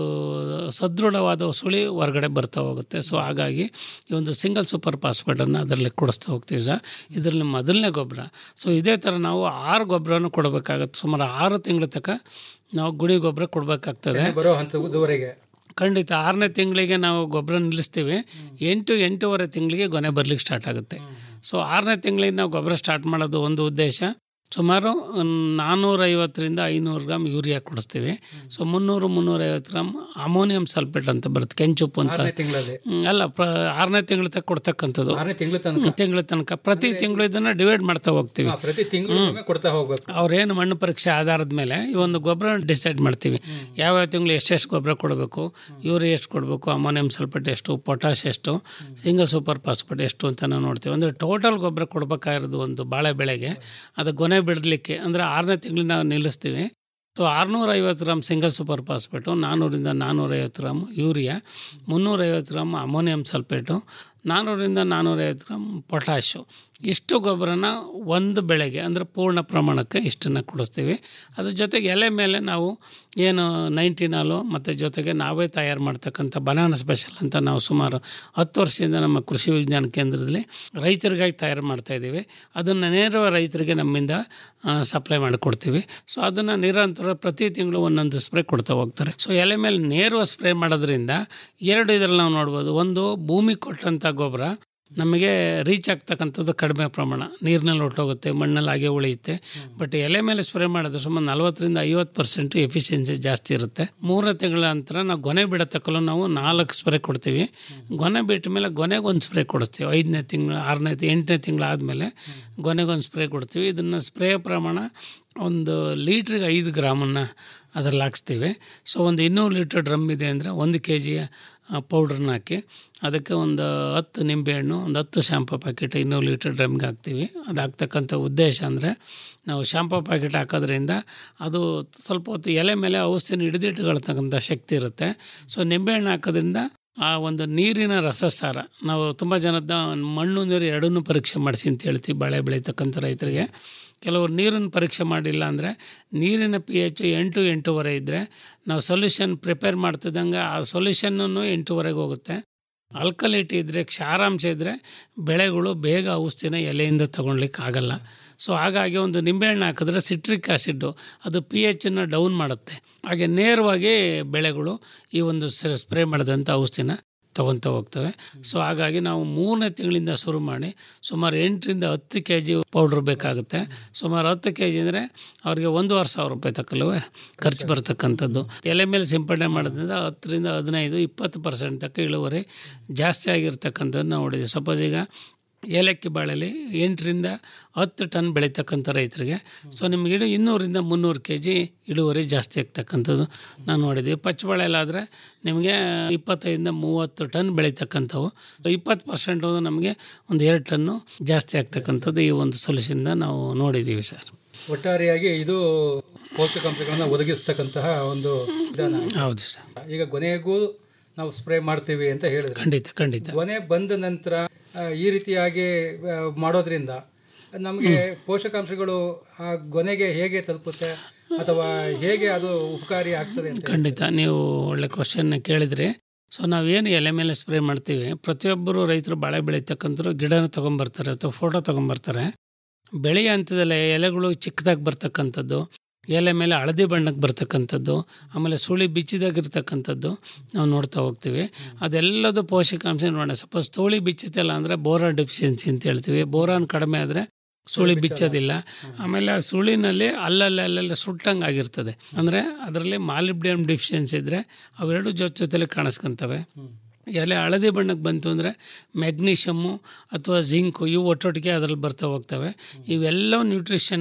ಸದೃಢವಾದ ಸುಳಿ ಹೊರಗಡೆ ಬರ್ತಾ ಹೋಗುತ್ತೆ ಸೊ ಹಾಗಾಗಿ ಈ ಒಂದು ಸಿಂಗಲ್ ಸೂಪರ್ ಫಾಸ್ಫೇಟನ್ನು ಅದರಲ್ಲಿ ಕೊಡಿಸ್ತಾ ಹೋಗ್ತೀವಿ ಸರ್ ಇದರಲ್ಲಿ ಮೊದಲನೇ ಗೊಬ್ಬರ ಸೊ ಇದೇ ಥರ ನಾವು ಆರು ಗೊಬ್ಬರನೂ ಕೊಡಬೇಕಾಗತ್ತೆ ಸುಮಾರು ಆರು ತಿಂಗಳ ತನಕ ನಾವು ಗುಡಿ ಗೊಬ್ಬರ ಕೊಡಬೇಕಾಗ್ತದೆ ಬರೋ ಹಂತದವರೆಗೆ ಖಂಡಿತ ಆರನೇ ತಿಂಗಳಿಗೆ ನಾವು ಗೊಬ್ಬರ ನಿಲ್ಲಿಸ್ತೀವಿ ಎಂಟು ಎಂಟೂವರೆ ತಿಂಗಳಿಗೆ ಗೊನೆ ಬರ್ಲಿಕ್ಕೆ ಸ್ಟಾರ್ಟ್ ಆಗುತ್ತೆ ಸೊ ಆರನೇ ತಿಂಗಳಿಗೆ ನಾವು ಗೊಬ್ಬರ ಸ್ಟಾರ್ಟ್ ಮಾಡೋದು ಒಂದು ಉದ್ದೇಶ ಸುಮಾರು ನಾನ್ನೂರೈವತ್ತರಿಂದ ಐನೂರು ಗ್ರಾಮ್ ಯೂರಿಯಾ ಕೊಡಿಸ್ತೀವಿ ಸೊ ಮುನ್ನೂರು ಮುನ್ನೂರೈವತ್ತು ಗ್ರಾಮ್ ಅಮೋನಿಯಂ ಸಲ್ಫೇಟ್ ಅಂತ ಬರುತ್ತೆ ಕೆಂಚುಪ್ಪು ಅಂತ ಆರನೇ ತಿಂಗಳಲ್ಲಿ ಹ್ಮ್, ಅಲ್ಲ ಪ್ರ ಆರನೇ ತಿಂಗಳ ತನಕ ಕೊಡ್ತಕ್ಕಂಥದ್ದು ಆರನೇ ತಿಂಗಳ ತನಕ ತಿಂಗಳ ತನಕ ಪ್ರತಿ ತಿಂಗಳು ಇದನ್ನು ಡಿವೈಡ್ ಮಾಡ್ತಾ ಹೋಗ್ತೀವಿ ಹಾ, ಪ್ರತಿ ತಿಂಗಳು ಕೊಡ್ತಾ ಹೋಗ್ಬೇಕು ಅವ್ರೇನು ಮಣ್ಣು ಪರೀಕ್ಷೆ ಆಧಾರದ ಮೇಲೆ ಈ ಒಂದು ಗೊಬ್ಬರ ಡಿಸೈಡ್ ಮಾಡ್ತೀವಿ ಯಾವ್ಯಾವ ತಿಂಗಳು ಎಷ್ಟೆಷ್ಟು ಗೊಬ್ಬರ ಕೊಡಬೇಕು ಯೂರಿಯಾ ಎಷ್ಟು ಕೊಡಬೇಕು ಅಮೋನಿಯಂ ಸಲ್ಫೇಟ್ ಎಷ್ಟು ಪೊಟ್ಯಾಶ್ ಎಷ್ಟು ಸಿಂಗಲ್ ಸೂಪರ್ ಫಾಸ್ಫೇಟ್ ಎಷ್ಟು ಅಂತ ನಾವು ನೋಡ್ತೀವಿ ಅಂದರೆ ಟೋಟಲ್ ಗೊಬ್ಬರ ಕೊಡಬೇಕಾಗಿರೋದು ಒಂದು ಬಾಳೆ ಬೆಳೆಗೆ ಅದು ಗೊನೆ ಬಿಡಲಿಕ್ಕೆ ಅಂದರೆ ಆರನೇ ತಿಂಗಳು ನಾವು ನಿಲ್ಲಿಸ್ತೀವಿ ಸೊ ಆರುನೂರೈವತ್ತು ಗ್ರಾಮ್ ಸಿಂಗಲ್ ಸೂಪರ್ ಫಾಸ್ಫೇಟು ನಾನ್ನೂರಿಂದ ನಾನ್ನೂರೈವತ್ತು ಗ್ರಾಮ್ ಯೂರಿಯಾ ಮುನ್ನೂರೈವತ್ತು ಗ್ರಾಮ್ ಅಮೋನಿಯಂ ಸಲ್ಫೇಟು ನಾನ್ನೂರಿಂದ ನಾನ್ನೂರೈವತ್ತು ಗ್ರಾಮ್ ಪೊಟ್ಯಾಶು ಇಷ್ಟು ಗೊಬ್ಬರನ ಒಂದು ಬೆಳೆಗೆ ಅಂದರೆ ಪೂರ್ಣ ಪ್ರಮಾಣಕ್ಕೆ ಇಷ್ಟನ್ನು ಕೊಡಿಸ್ತೀವಿ ಅದ್ರ ಜೊತೆಗೆ ಎಲೆ ಮೇಲೆ ನಾವು ಏನು ನೈಂಟಿನಾಲು ಮತ್ತು ಜೊತೆಗೆ ನಾವೇ ತಯಾರು ಮಾಡ್ತಕ್ಕಂಥ ಬನಾನ ಸ್ಪೆಷಲ್ ಅಂತ ನಾವು ಸುಮಾರು ಹತ್ತು ವರ್ಷದಿಂದ ನಮ್ಮ ಕೃಷಿ ವಿಜ್ಞಾನ ಕೇಂದ್ರದಲ್ಲಿ ರೈತರಿಗಾಗಿ ತಯಾರು ಮಾಡ್ತಾ ಇದ್ದೀವಿ ಅದನ್ನು ನೇರ ರೈತರಿಗೆ ನಮ್ಮಿಂದ ಸಪ್ಲೈ ಮಾಡಿಕೊಡ್ತೀವಿ ಸೊ ಅದನ್ನು ನಿರಂತರ ಪ್ರತಿ ತಿಂಗಳು ಒಂದೊಂದು ಸ್ಪ್ರೇ ಕೊಡ್ತಾ ಹೋಗ್ತಾರೆ ಸೊ ಎಲೆ ಮೇಲೆ ನೇರವಾಗಿ ಸ್ಪ್ರೇ ಮಾಡೋದ್ರಿಂದ ಎರಡು ಇದರಲ್ಲಿ ನಾವು ನೋಡ್ಬೋದು ಒಂದು ಭೂಮಿ ಕೊಟ್ಟಂಥ ಗೊಬ್ಬರ ನಮಗೆ ರೀಚ್ ಆಗ್ತಕ್ಕಂಥದ್ದು ಕಡಿಮೆ ಪ್ರಮಾಣ ನೀರಿನಲ್ಲಿ ಹೊಟ್ಟೋಗುತ್ತೆ ಮಣ್ಣಲ್ಲಿ ಹಾಗೆ ಉಳಿಯುತ್ತೆ ಬಟ್ ಎಲೆ ಮೇಲೆ ಸ್ಪ್ರೇ ಮಾಡಿದ್ರೆ ಸುಮಾರು ನಲ್ವತ್ತರಿಂದ ಐವತ್ತು ಪರ್ಸೆಂಟ್ ಎಫಿಷಿಯನ್ಸಿ ಜಾಸ್ತಿ ಇರುತ್ತೆ ಮೂರನೇ ತಿಂಗಳ ನಂತರ ನಾವು ಗೊನೆ ಬಿಡತಕ್ಕಲು ನಾವು ನಾಲ್ಕು ಸ್ಪ್ರೇ ಕೊಡ್ತೀವಿ ಗೊನೆ ಬಿಟ್ಟ ಮೇಲೆ ಗೊನೆಗೆ ಒಂದು ಸ್ಪ್ರೇ ಕೊಡ್ತೀವಿ ಐದನೇ ತಿಂಗಳು ಆರನೇ ಎಂಟನೇ ತಿಂಗಳು ಆದಮೇಲೆ ಗೊನೆಗೊಂದು ಸ್ಪ್ರೇ ಕೊಡ್ತೀವಿ ಇದನ್ನು ಸ್ಪ್ರೇ ಪ್ರಮಾಣ ಒಂದು ಲೀಟ್ರಿಗೆ ಐದು ಗ್ರಾಮನ್ನು ಅದರಲ್ಲಿ ಹಾಕ್ಸ್ತೀವಿ ಸೊ ಒಂದು ಇನ್ನೂರು ಲೀಟ್ರ್ ಡ್ರಮ್ ಇದೆ ಅಂದರೆ ಒಂದು ಕೆ ಜಿ ಪೌಡ್ರನ್ನ ಹಾಕಿ ಅದಕ್ಕೆ ಒಂದು ಹತ್ತು ನಿಂಬೆಹಣ್ಣು ಒಂದು ಹತ್ತು ಶಾಂಪು ಪ್ಯಾಕೆಟ್ ಇನ್ನೂರು ಲೀಟ್ರ್ ಡ್ರಮ್ಗೆ ಹಾಕ್ತೀವಿ ಅದು ಹಾಕ್ತಕ್ಕಂಥ ಉದ್ದೇಶ ಅಂದರೆ ನಾವು ಶಾಂಪು ಪ್ಯಾಕೆಟ್ ಹಾಕೋದ್ರಿಂದ ಅದು ಸ್ವಲ್ಪ ಹೊತ್ತು ಎಲೆ ಮೇಲೆ ಔಷಧಿನ ಹಿಡಿದಿಟ್ಟುಕೊಳ್ತಕ್ಕಂಥ ಶಕ್ತಿ ಇರುತ್ತೆ ಸೊ ನಿಂಬೆಹಣ್ಣು ಹಾಕೋದ್ರಿಂದ ಆ ಒಂದು ನೀರಿನ ರಸಸಾರ ನಾವು ತುಂಬ ಜನದ ಮಣ್ಣು ನೀರು ಎರಡನ್ನೂ ಪರೀಕ್ಷೆ ಮಾಡಿಸಿ ಅಂತ ಹೇಳ್ತೀವಿ ಬಾಳೆ ಬೆಳೀತಕ್ಕಂಥ ರೈತರಿಗೆ ಕೆಲವರು ನೀರನ್ನು ಪರೀಕ್ಷೆ ಮಾಡಿಲ್ಲ ಅಂದರೆ ನೀರಿನ ಪಿ ಎಚ್ ಎಂಟು ಎಂಟೂವರೆ ಇದ್ದರೆ ನಾವು ಸೊಲ್ಯೂಷನ್ ಪ್ರಿಪೇರ್ ಮಾಡ್ತಿದ್ದಂಗೆ ಆ ಸೊಲ್ಯೂಷನ್ನು ಎಂಟೂವರೆಗೆ ಹೋಗುತ್ತೆ ಆಲ್ಕಲಿಟಿ ಇದ್ದರೆ ಕ್ಷಾರಾಂಶ ಇದ್ದರೆ ಬೆಳೆಗಳು ಬೇಗ ಔಷಧಿನ ಎಲೆಯಿಂದ ತೊಗೊಳ್ಲಿಕ್ಕೆ ಆಗಲ್ಲ ಸೊ ಹಾಗಾಗಿ ಒಂದು ನಿಂಬೆಹಣ್ಣು ಹಾಕಿದ್ರೆ ಸಿಟ್ರಿಕ್ ಆ್ಯಸಿಡ್ಡು ಅದು ಪಿ ಎಚ್ಚನ್ನು ಡೌನ್ ಮಾಡುತ್ತೆ ಹಾಗೆ ನೇರವಾಗಿ ಬೆಳೆಗಳು ಈ ಒಂದು ಸ್ಪ್ರೇ ಮಾಡಿದಂಥ ಔಷಧಿನ ತೊಗೊತ ಹೋಗ್ತವೆ ಸೊ ಹಾಗಾಗಿ ನಾವು ಮೂರನೇ ತಿಂಗಳಿಂದ ಶುರು ಮಾಡಿ ಸುಮಾರು ಎಂಟರಿಂದ ಹತ್ತು ಕೆ ಜಿ ಪೌಡ್ರ್ ಬೇಕಾಗುತ್ತೆ ಸುಮಾರು ಹತ್ತು ಕೆ ಜಿ ಅಂದರೆ ಅವ್ರಿಗೆ ಒಂದೂವರೆ ಸಾವಿರ ರೂಪಾಯಿ ತಕ್ಕಲ್ವೇ ಖರ್ಚು ಬರ್ತಕ್ಕಂಥದ್ದು ಎಲೆ ಮೇಲೆ ಸಿಂಪಡಣೆ ಮಾಡೋದ್ರಿಂದ ಹತ್ತರಿಂದ ಹದಿನೈದು ಇಪ್ಪತ್ತು ಪರ್ಸೆಂಟ್ ತಕ್ಕ ಇಳುವರಿ ಜಾಸ್ತಿ ಆಗಿರ್ತಕ್ಕಂಥದ್ದು ನಾವು ನೋಡಿದ್ದೀವಿ ಸಪೋಸ್ ಈಗ ಏಲಕ್ಕಿ ಬಾಳೆಲಿ ಎಂಟರಿಂದ ಹತ್ತು ಟನ್ ಬೆಳೀತಕ್ಕಂಥ ರೈತರಿಗೆ ಸೊ ನಿಮ್ಗೆ ಇಡು ಇನ್ನೂರಿಂದ ಮುನ್ನೂರು ಕೆ ಜಿ ಇಳುವರಿ ಜಾಸ್ತಿ ಆಗ್ತಕ್ಕಂಥದ್ದು ನಾವು ನೋಡಿದ್ದೀವಿ ಪಚ್ಚಬಾಳೆಲಾದರೆ ನಿಮಗೆ ಇಪ್ಪತ್ತೈದಿಂದ ಮೂವತ್ತು ಟನ್ ಬೆಳೀತಕ್ಕಂಥವು ಇಪ್ಪತ್ತು ಪರ್ಸೆಂಟು ನಮಗೆ ಒಂದು ಎರಡು ಟನ್ನು ಜಾಸ್ತಿ ಆಗ್ತಕ್ಕಂಥದ್ದು ಈ ಒಂದು ಸೊಲ್ಯೂಷನ್ದ ನಾವು ನೋಡಿದ್ದೀವಿ ಸರ್ ಒಟ್ಟಾರೆಯಾಗಿ ಇದು ಪೋಷಕಾಂಶಗಳನ್ನು ಒದಗಿಸ್ತಕ್ಕಂತಹ ಒಂದು ವಿಧಾನ ಹೌದು ಸರ್ ಈಗ ಕೊನೆಗೂ ನಾವು ಸ್ಪ್ರೇ ಮಾಡ್ತೀವಿ ಅಂತ ಹೇಳಿದ್ರೆ ಖಂಡಿತ ಖಂಡಿತ ಕೊನೆ ಬಂದ ನಂತರ ಆ, ಈ ರೀತಿಯಾಗಿ ಆ, ಮಾಡೋದ್ರಿಂದ ನಮಗೆ ಪೋಷಕಾಂಶಗಳು ಆ ಗೊನೆಗೆ ಹೇಗೆ ತಲುಪುತ್ತೆ ಅಥವಾ ಹೇಗೆ ಅದು ಉಪಕಾರಿ ಆಗ್ತದೆ ಅಂತ ಖಂಡಿತ ನೀವು ಒಳ್ಳೆ ಕ್ವಶನ್ನ ಕೇಳಿದ್ರಿ ಸೊ ನಾವೇನು ಎಲೆ ಮೇಲೆ ಸ್ಪ್ರೇ ಮಾಡ್ತೀವಿ ಪ್ರತಿಯೊಬ್ಬರು ರೈತರು ಬಾಳೆ ಬೆಳೀತಕ್ಕಂಥವ್ರು ಗಿಡನ ತೊಗೊಂಬರ್ತಾರೆ ಅಥವಾ ಫೋಟೋ ತೊಗೊಂಬರ್ತಾರೆ ಬೆಳೆಯ ಹಂತದಲ್ಲಿ ಎಲೆಗಳು ಚಿಕ್ಕದಾಗಿ ಬರ್ತಕ್ಕಂಥದ್ದು ಎಲೆ ಮೇಲೆ ಹಳದಿ ಬಣ್ಣಕ್ಕೆ ಬರ್ತಕ್ಕಂಥದ್ದು ಆಮೇಲೆ ಸುಳಿ ಬಿಚ್ಚಿದಾಗಿರ್ತಕ್ಕಂಥದ್ದು ನಾವು ನೋಡ್ತಾ ಹೋಗ್ತೀವಿ ಅದೆಲ್ಲದು ಪೋಷಕಾಂಶ ನೋಡೋಣ ಸಪೋಸ್ ಸುಳಿ ಬಿಚ್ಚುತ್ತಲ್ಲ ಅಂದರೆ ಬೋರಾನ್ ಡೆಫಿಷಿಯನ್ಸಿ ಅಂತ ಹೇಳ್ತೀವಿ ಬೋರಾನ್ ಕಡಿಮೆ ಆದರೆ ಸುಳಿ ಬಿಚ್ಚೋದಿಲ್ಲ ಆಮೇಲೆ ಆ ಸುಳಿನಲ್ಲಿ ಅಲ್ಲಲ್ಲಿ ಅಲ್ಲೆಲ್ಲ ಸುಟ್ಟಂಗೆ ಆಗಿರ್ತದೆ ಅಂದರೆ ಅದರಲ್ಲಿ ಮಾಲಿಬ್ಡಿಯಂ ಡಿಫಿಷಿಯನ್ಸಿ ಇದ್ದರೆ ಅವೆರಡು ಜೊತೆ ಜೊತೆಲಿ ಕಾಣಿಸ್ಕೊಂತವೆ ಎಲೆ ಹಳದಿ ಬಣ್ಣಕ್ಕೆ ಬಂತು ಅಂದರೆ ಮೆಗ್ನೀಷಿಯಮ್ಮು ಅಥವಾ ಜಿಂಕು ಇವು ಒಟ್ಟೊಟ್ಟಿಗೆ ಅದರಲ್ಲಿ ಬರ್ತಾ ಹೋಗ್ತವೆ ಇವೆಲ್ಲ ನ್ಯೂಟ್ರಿಷನ್ನ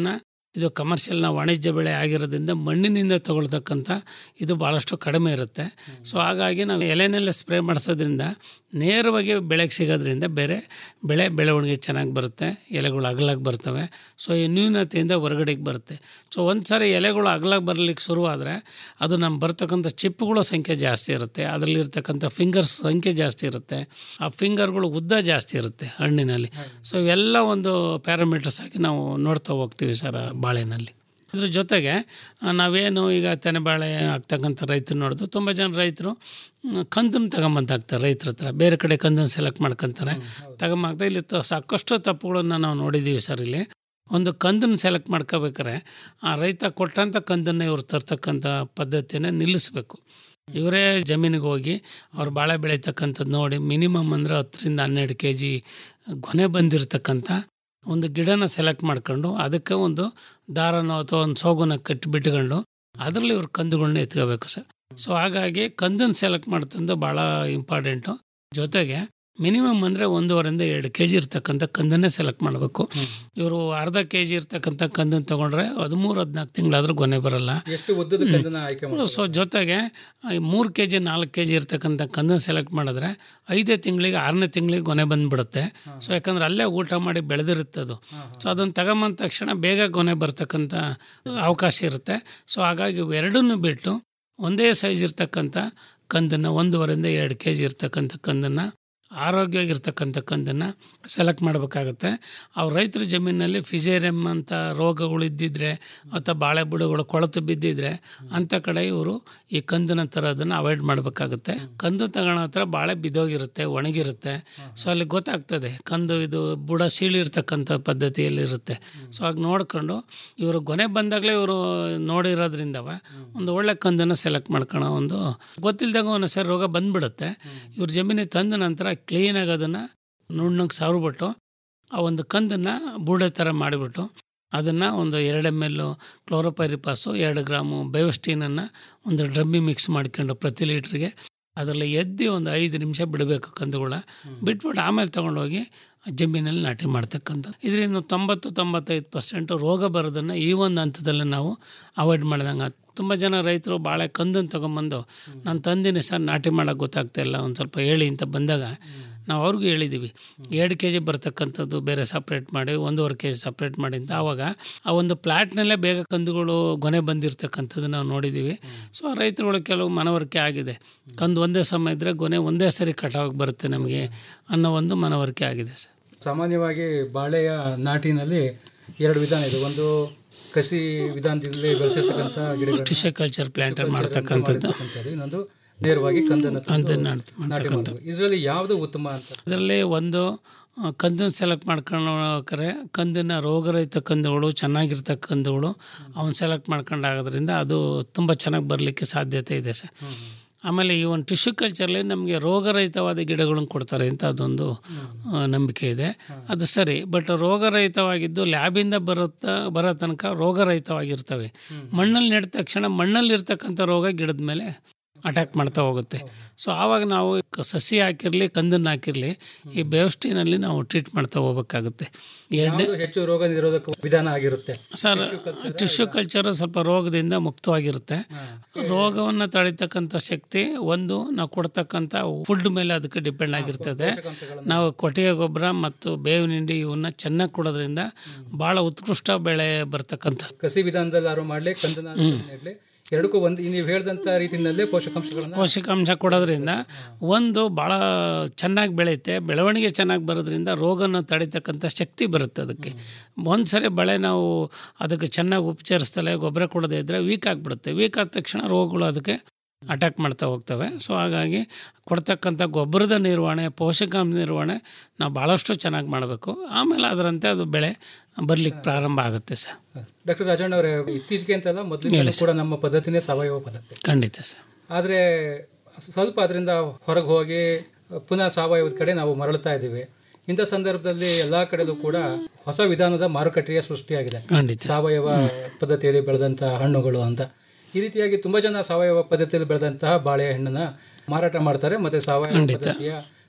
ಇದು ಕಮರ್ಷಿಯಲ್ನ ವಾಣಿಜ್ಯ ಬೆಳೆ ಆಗಿರೋದ್ರಿಂದ ಮಣ್ಣಿನಿಂದ ತಗೊಳ್ತಕ್ಕಂಥ ಇದು ಭಾಳಷ್ಟು ಕಡಿಮೆ ಇರುತ್ತೆ ಸೊ ಹಾಗಾಗಿ ನಾವು ಎಲೆನೆಲ್ಲ ಸ್ಪ್ರೇ ಮಾಡಿಸೋದ್ರಿಂದ ನೇರವಾಗಿ ಬೆಳೆಗೆ ಸಿಗೋದ್ರಿಂದ ಬೇರೆ ಬೆಳೆ ಬೆಳವಣಿಗೆ ಚೆನ್ನಾಗಿ ಬರುತ್ತೆ ಎಲೆಗಳು ಅಗಲಾಗಿ ಬರ್ತವೆ ಸೊ ಈ ನ್ಯೂನತೆಯಿಂದ ಹೊರಗಡೆಗೆ ಬರುತ್ತೆ ಸೊ ಒಂದು ಸಾರಿ ಎಲೆಗಳು ಅಗಲಾಗಿ ಬರಲಿಕ್ಕೆ ಶುರುವಾದರೆ ಅದು ನಮ್ಮ ಬರ್ತಕ್ಕಂಥ ಚಿಪ್ಪುಗಳ ಸಂಖ್ಯೆ ಜಾಸ್ತಿ ಇರುತ್ತೆ ಅದರಲ್ಲಿರ್ತಕ್ಕಂಥ ಫಿಂಗರ್ಸ್ ಸಂಖ್ಯೆ ಜಾಸ್ತಿ ಇರುತ್ತೆ ಆ ಫಿಂಗರ್ಗಳು ಉದ್ದ ಜಾಸ್ತಿ ಇರುತ್ತೆ ಹಣ್ಣಿನಲ್ಲಿ ಸೊ ಇವೆಲ್ಲ ಒಂದು ಪ್ಯಾರಾಮೀಟರ್ಸ್ ಆಗಿ ನಾವು ನೋಡ್ತಾ ಹೋಗ್ತೀವಿ ಸರ್ ಆ ಬಾಳೆನಲ್ಲಿ ಇದ್ರ ಜೊತೆಗೆ ಆ, ನಾವೇನು ಈಗ ತೆನೆ ಬಾಳೆ ಆಗ್ತಕ್ಕಂಥ ರೈತರು ನೋಡಿದ್ರು ತುಂಬ ಜನ ರೈತರು ಕಂದನ್ನು ತಗೊಂಬಂತ ಹಾಕ್ತಾರೆ ರೈತರ ಹತ್ರ ಬೇರೆ ಕಡೆ ಕಂದನ್ನು ಸೆಲೆಕ್ಟ್ ಮಾಡ್ಕೊತಾರೆ ತಗೊಂಬಾಗ್ತಾ ಇಲ್ಲಿ ತ- ಸಾಕಷ್ಟು ತಪ್ಪುಗಳನ್ನು ನಾವು ನೋಡಿದ್ದೀವಿ ಸರ್ ಇಲ್ಲಿ ಒಂದು ಕಂದನ್ನು ಸೆಲೆಕ್ಟ್ ಮಾಡ್ಕೋಬೇಕಾರೆ ಆ ರೈತ ಕೊಟ್ಟಂಥ ಕಂದನ್ನು ಇವ್ರು ತರ್ತಕ್ಕಂಥ ಪದ್ಧತಿಯನ್ನು ನಿಲ್ಲಿಸಬೇಕು ಇವರೇ ಜಮೀನಿಗೆ ಹೋಗಿ ಅವ್ರು ಬಾಳೆ ಬೆಳೀತಕ್ಕಂಥದ್ದು ನೋಡಿ ಮಿನಿಮಮ್ ಅಂದರೆ ಹತ್ತರಿಂದ ಹನ್ನೆರಡು ಕೆ ಜಿ ಗೊನೆ ಬಂದಿರತಕ್ಕಂಥ ಒಂದು ಗಿಡನ ಸೆಲೆಕ್ಟ್ ಮಾಡ್ಕೊಂಡು ಅದಕ್ಕೆ ಒಂದು ದಾರನೋ ಅಥವಾ ಒಂದು ಸೋಗುನ ಕಟ್ಟಿ ಬಿಟ್ಕೊಂಡು ಅದರಲ್ಲಿ ಇವ್ರು ಕಂದುಗಳನ್ನ ಎತ್ಕೋಬೇಕು ಸರ್ ಸೊ ಹಾಗಾಗಿ ಕಂದನ್ನು ಸೆಲೆಕ್ಟ್ ಮಾಡ್ತಂದು ಭಾಳ ಇಂಪಾರ್ಟೆಂಟು ಜೊತೆಗೆ ಮಿನಿಮಮ್ ಅಂದರೆ ಒಂದೂವರೆಯಿಂದ ಎರಡು ಕೆ ಜಿ ಇರ್ತಕ್ಕಂಥ ಕಂದನ್ನೇ ಸೆಲೆಕ್ಟ್ ಮಾಡಬೇಕು ಇವರು ಅರ್ಧ ಕೆ ಜಿ ಇರ್ತಕ್ಕಂಥ ಕಂದನ್ನು ತೊಗೊಂಡ್ರೆ ಹದಿಮೂರು ಹದಿನಾಲ್ಕು ತಿಂಗಳಾದ್ರೂ ಗೊನೆ ಬರಲ್ಲ ಎಷ್ಟು ಉದ್ದದ ಕಂದನ್ನ ಆಯ್ಕೆ ಮಾಡಿ ಸೊ ಜೊತೆಗೆ ಮೂರು ಕೆ ಜಿ ನಾಲ್ಕು ಕೆ ಜಿ ಇರ್ತಕ್ಕಂಥ ಕಂದನ್ನು ಸೆಲೆಕ್ಟ್ ಮಾಡಿದ್ರೆ ಐದೇ ತಿಂಗಳಿಗೆ ಆರನೇ ತಿಂಗಳಿಗೆ ಗೊನೆ ಬಂದ್ಬಿಡುತ್ತೆ ಸೊ ಯಾಕಂದ್ರೆ ಅಲ್ಲೇ ಊಟ ಮಾಡಿ ಬೆಳೆದಿರುತ್ತೆ ಅದು ಸೊ ಅದನ್ನು ತಗೊಂಬಂದ ತಕ್ಷಣ ಬೇಗ ಗೊನೆ ಬರ್ತಕ್ಕಂಥ ಅವಕಾಶ ಇರುತ್ತೆ ಸೊ ಹಾಗಾಗಿ ಎರಡನ್ನೂ ಬಿಟ್ಟು ಒಂದೇ ಸೈಜ್ ಇರ್ತಕ್ಕಂಥ ಕಂದನ್ನು ಒಂದೂವರೆಯಿಂದ ಎರಡು ಕೆ ಜಿ ಇರ್ತಕ್ಕಂಥ ಕಂದನ್ನು ಆರೋಗ್ಯವಾಗಿರ್ತಕ್ಕಂಥ ಕಂದನ್ನು ಸೆಲೆಕ್ಟ್ ಮಾಡಬೇಕಾಗುತ್ತೆ ಅವ್ರ ರೈತರ ಜಮೀನಲ್ಲಿ ಫಿಸೇರಿಯಮ್ ಅಂತ ರೋಗಗಳು ಇದ್ದಿದ್ರೆ ಅಥವಾ ಬಾಳೆ ಬುಡಗಳು ಕೊಳತು ಬಿದ್ದಿದ್ರೆ ಅಂಥ ಕಡೆ ಇವರು ಈ ಕಂದನ ತರೋದನ್ನು ಅವಾಯ್ಡ್ ಮಾಡಬೇಕಾಗುತ್ತೆ ಕಂದು ತಗೊಳ್ಳೋ ಹತ್ರ ಬಾಳೆ ಬಿದ್ದೋಗಿರುತ್ತೆ ಒಣಗಿರುತ್ತೆ ಸೊ ಅಲ್ಲಿ ಗೊತ್ತಾಗ್ತದೆ ಕಂದು ಇದು ಬುಡ ಸೀಳಿರ್ತಕ್ಕಂಥ ಪದ್ಧತಿಯಲ್ಲಿರುತ್ತೆ ಸೊ ಆಗ ನೋಡ್ಕೊಂಡು ಇವರು ಗೊನೆ ಬಂದಾಗಲೇ ಇವರು ನೋಡಿರೋದ್ರಿಂದವ ಒಂದು ಒಳ್ಳೆ ಕಂದನ್ನು ಸೆಲೆಕ್ಟ್ ಮಾಡ್ಕೊಳ್ಳೋ ಒಂದು ಗೊತ್ತಿಲ್ದಾಗ ಒಂದೊಂದ್ಸರಿ ರೋಗ ಬಂದ್ಬಿಡುತ್ತೆ ಇವ್ರ ಜಮೀನಿಗೆ ತಂದ ನಂತರ ಕ್ಲೀನಾಗಿ ಅದನ್ನು ನುಣ್ಣಗೆ ಸಾವಿರ್ಬಿಟ್ಟು ಆ ಒಂದು ಕಂದನ್ನು ಬೂಡೆ ಥರ ಮಾಡಿಬಿಟ್ಟು ಅದನ್ನು ಒಂದು ಎರಡು ಎಮ್ ಎಲ್ ಕ್ಲೋರೋಪೈರಿಪಾಸು ಎರಡು ಗ್ರಾಮು ಬಯೋಸ್ಟೀನನ್ನು ಒಂದು ಡ್ರಮ್ಮಿ ಮಿಕ್ಸ್ ಮಾಡ್ಕೊಂಡು ಪ್ರತಿ ಲೀಟ್ರಿಗೆ ಅದರಲ್ಲಿ ಎದ್ದು ಒಂದು ಐದು ನಿಮಿಷ ಬಿಡಬೇಕು ಕಂದುಗಳ ಬಿಟ್ಬಿಟ್ಟು ಆಮೇಲೆ ತೊಗೊಂಡೋಗಿ ಜಮೀನಲ್ಲಿ ನಾಟಿ ಮಾಡ್ತಕ್ಕಂಥದ್ದು ಇದರಿಂದ ತೊಂಬತ್ತು ತೊಂಬತ್ತೈದು ಪರ್ಸೆಂಟು ರೋಗ ಬರೋದನ್ನು ಈ ಒಂದು ಹಂತದಲ್ಲಿ ನಾವು ಅವಾಯ್ಡ್ ಮಾಡಿದಂಗೆ ತುಂಬ ಜನ ರೈತರು ಬಾಳೆ ಕಂದನ್ನು ತೊಗೊಂಬಂದು ನಾನು ತಂದಿನಿ ಸರ್ ನಾಟಿ ಮಾಡೋಕ್ಕೆ ಗೊತ್ತಾಗ್ತಾ ಇಲ್ಲ ಒಂದು ಸ್ವಲ್ಪ ಹೇಳಿ ಅಂತ ಬಂದಾಗ ನಾವು ಅವ್ರಿಗೂ ಹೇಳಿದ್ದೀವಿ ಎರಡು ಕೆ ಜಿ ಬರ್ತಕ್ಕಂಥದ್ದು ಬೇರೆ ಸಪ್ರೇಟ್ ಮಾಡಿ ಒಂದೂವರೆ ಕೆ ಜಿ ಸಪ್ರೇಟ್ ಮಾಡಿ ಅಂತ ಆವಾಗ ಆ ಒಂದು ಪ್ಲ್ಯಾಟ್ನಲ್ಲೇ ಬೇಗ ಕಂದುಗಳು ಗೊನೆ ಬಂದಿರತಕ್ಕಂಥದ್ದು ನಾವು ನೋಡಿದ್ದೀವಿ ಸೊ ರೈತರುಗಳು ಕೆಲವು ಮನವರಿಕೆ ಆಗಿದೆ ಕಂದು ಒಂದೇ ಸಮಯ ಇದ್ದರೆ ಗೊನೆ ಒಂದೇ ಸರಿ ಕಟಾವಾಗಿ ಬರುತ್ತೆ ನಮಗೆ ಅನ್ನೋ ಒಂದು ಮನವರಿಕೆ ಆಗಿದೆ ಸರ್ ಸಾಮಾನ್ಯವಾಗಿ ಬಾಳೆಯ ನಾಟಿನಲ್ಲಿ ಎರಡು ವಿಧಾನ ಇದೆ ಒಂದು ಕಸಿ ವಿಧಾನದಲ್ಲಿ ಬೆಳೆಸಿರ್ತಕ್ಕಂಥ ಗಿಡಗಳು ಟಿಶ್ಯೂ ಕಲ್ಚರ್ ಪ್ಲಾಂಟ್ ಮಾಡ್ತಕ್ಕಂಥದ್ದು ಇನ್ನೊಂದು ನೇರವಾಗಿ ಕಂದನ್ನು ತಂದು ಕಂದನ್ನ ನಾಟಿ ನಾಟಿ ಮಾಡ್ತಕ್ಕಂಥದ್ದು. ಮಾಡೋದು ಇದರಲ್ಲಿ ಯಾವುದು ಉತ್ತಮ ಅಂತ ಅದರಲ್ಲಿ ಒಂದು ಕಂದನ್ನು ಸೆಲೆಕ್ಟ್ ಮಾಡ್ಕೊಂಡ್ರೆ ಕಂದಿನ ರೋಗರಹಿತ ಕಂದುಗಳು ಚೆನ್ನಾಗಿರ್ತಕ್ಕ ಕಂದುಗಳು ಅವನ್ನ ಸೆಲೆಕ್ಟ್ ಮಾಡ್ಕೊಂಡಾಗೋದ್ರಿಂದ ಅದು ತುಂಬ ಚೆನ್ನಾಗಿ ಬರಲಿಕ್ಕೆ ಸಾಧ್ಯತೆ ಇದೆ ಸರ್ ಆಮೇಲೆ ಈ ಒಂದು ಟಿಶ್ಯೂ ಕಲ್ಚರ್ಲಿ ನಮಗೆ ರೋಗರಹಿತವಾದ ಗಿಡಗಳನ್ನು ಕೊಡ್ತಾರೆ ಅಂತ ಅದೊಂದು ಆ, ನಂಬಿಕೆ ಇದೆ ಅದು ಸರಿ ಬಟ್ ರೋಗರಹಿತವಾಗಿದ್ದು ಲ್ಯಾಬಿಂದ ಬರುತ್ತಾ ಬರೋ ತನಕ ರೋಗರಹಿತವಾಗಿರ್ತವೆ ಮಣ್ಣಲ್ಲಿ ನೆಟ್ಟ ತಕ್ಷಣ ಮಣ್ಣಲ್ಲಿರ್ತಕ್ಕಂಥ ರೋಗ ಗಿಡದ ಮೇಲೆ ಅಟ್ಯಾಕ್ ಮಾಡ್ತಾ ಹೋಗುತ್ತೆ ಸೊ ಆವಾಗ ನಾವು ಕ- ಸಸಿ ಹಾಕಿರಲಿ ಕಂದನ್ನು ಹಾಕಿರಲಿ ಈ ಬೇವಸ್ಟಿನಲ್ಲಿ ನಾವು ಟ್ರೀಟ್ ಮಾಡ್ತಾ ಹೋಗ್ಬೇಕಾಗುತ್ತೆ ಎರಡನೇ ಯಾವುದು ಹೆಚ್ಚು ರೋಗ ನಿರೋಧಕ ವಿಧಾನ ಆಗಿರುತ್ತೆ ಸರ್ ಟಿಶ್ಯೂ ಕಲ್ಚರ್ ಸ್ವಲ್ಪ ರೋಗದಿಂದ ಮುಕ್ತವಾಗಿರುತ್ತೆ ರೋಗವನ್ನು ತಡಿತಕ್ಕಂಥ ಶಕ್ತಿ ಒಂದು ನಾವು ಕೊಡ್ತಕ್ಕಂಥ ಫುಡ್ ಮೇಲೆ ಅದಕ್ಕೆ ಡಿಪೆಂಡ್ ಆಗಿರ್ತದೆ ನಾವು ಕೊಟ್ಟಿಗೆ ಗೊಬ್ಬರ ಮತ್ತು ಬೇವಿನ ಹಿಂಡಿ ಇವನ್ನ ಚೆನ್ನಾಗಿ ಕೊಡೋದ್ರಿಂದ ಭಾಳ ಉತ್ಕೃಷ್ಟ ಬೆಳೆ ಬರ್ತಕ್ಕಂಥ ಕಸಿ ವಿಧಾನದಲ್ಲಿ ಯಾರು ಮಾಡಲಿ ಕಂದನ ನೆಡ್ಲಿ ಎರಡಕ್ಕೂ ಒಂದು ನೀವು ಹೇಳಿದಂಥ ರೀತಿಯಲ್ಲೇ ಪೋಷಕಾಂಶಗಳನ್ನ ಪೋಷಕಾಂಶ ಕೊಡೋದ್ರಿಂದ ಒಂದು ಭಾಳ ಚೆನ್ನಾಗಿ ಬೆಳೆಯುತ್ತೆ ಬೆಳವಣಿಗೆ ಚೆನ್ನಾಗಿ ಬರೋದ್ರಿಂದ ರೋಗನ ತಡಿತಕ್ಕಂಥ ಶಕ್ತಿ ಬರುತ್ತೆ ಅದಕ್ಕೆ ಒಂದು ಸರಿ ಬೆಳೆ ನಾವು ಅದಕ್ಕೆ ಚೆನ್ನಾಗಿ ಉಪಚರಿಸ್ತಲೇ ಗೊಬ್ಬರ ಕೊಡದೇ ಇದ್ದರೆ ವೀಕ್ ಆಗಿಬಿಡುತ್ತೆ ವೀಕ್ ಆದ ತಕ್ಷಣ ರೋಗಗಳು ಅದಕ್ಕೆ ಅಟ್ಯಾಕ್ ಮಾಡ್ತಾ ಹೋಗ್ತವೆ ಸೊ ಹಾಗಾಗಿ ಕೊಡ್ತಕ್ಕಂಥ ಗೊಬ್ಬರದ ನಿರ್ವಹಣೆ ಪೋಷಕಾಂಶ ನಿರ್ವಹಣೆ ನಾವು ಭಾಳಷ್ಟು ಚೆನ್ನಾಗಿ ಮಾಡಬೇಕು ಆಮೇಲೆ ಅದರಂತೆ ಅದು ಬೆಳೆ ಬರಲಿಕ್ಕೆ ಪ್ರಾರಂಭ ಆಗುತ್ತೆ ಸರ್ ಡಾಕ್ಟರ್ ರಾಜಣ್ಣ ಅವರೇ ಇತ್ತೀಚೆಗೆ ಅಂತಲ್ಲ ಮೊದಲಿಗೆ ಕೂಡ ನಮ್ಮ ಪದ್ಧತಿನೇ ಸಾವಯವ ಪದ್ಧತಿ ಖಂಡಿತ ಸರ್ ಆದರೆ ಸ್ವಲ್ಪ ಅದರಿಂದ ಹೊರಗೆ ಹೋಗಿ ಪುನಃ ಸಾವಯವದ ಕಡೆ ನಾವು ಮರಳುತ್ತಾ ಇದ್ದೀವಿ ಇಂಥ ಸಂದರ್ಭದಲ್ಲಿ ಎಲ್ಲ ಕಡೆಲೂ ಕೂಡ ಹೊಸ ವಿಧಾನದ ಮಾರುಕಟ್ಟೆಯ ಸೃಷ್ಟಿಯಾಗಿದೆ ಖಂಡಿತ. ಸಾವಯವ ಪದ್ಧತಿಯಲ್ಲಿ ಬೆಳೆದಂತಹ ಹಣ್ಣುಗಳು ಅಂತ ಈ ರೀತಿಯಾಗಿ ತುಂಬಾ ಜನ ಸಾವಯವ ಪದ್ಧತಿಯಲ್ಲಿ ಬೆಳೆದಂತಹ ಬಾಳೆಹಣ್ಣನ್ನ ಮಾರಾಟ ಮಾಡ್ತಾರೆ ಮತ್ತೆ ಸಾವಯವ ಖಂಡಿತ. ಪದ್ಧತಿಯ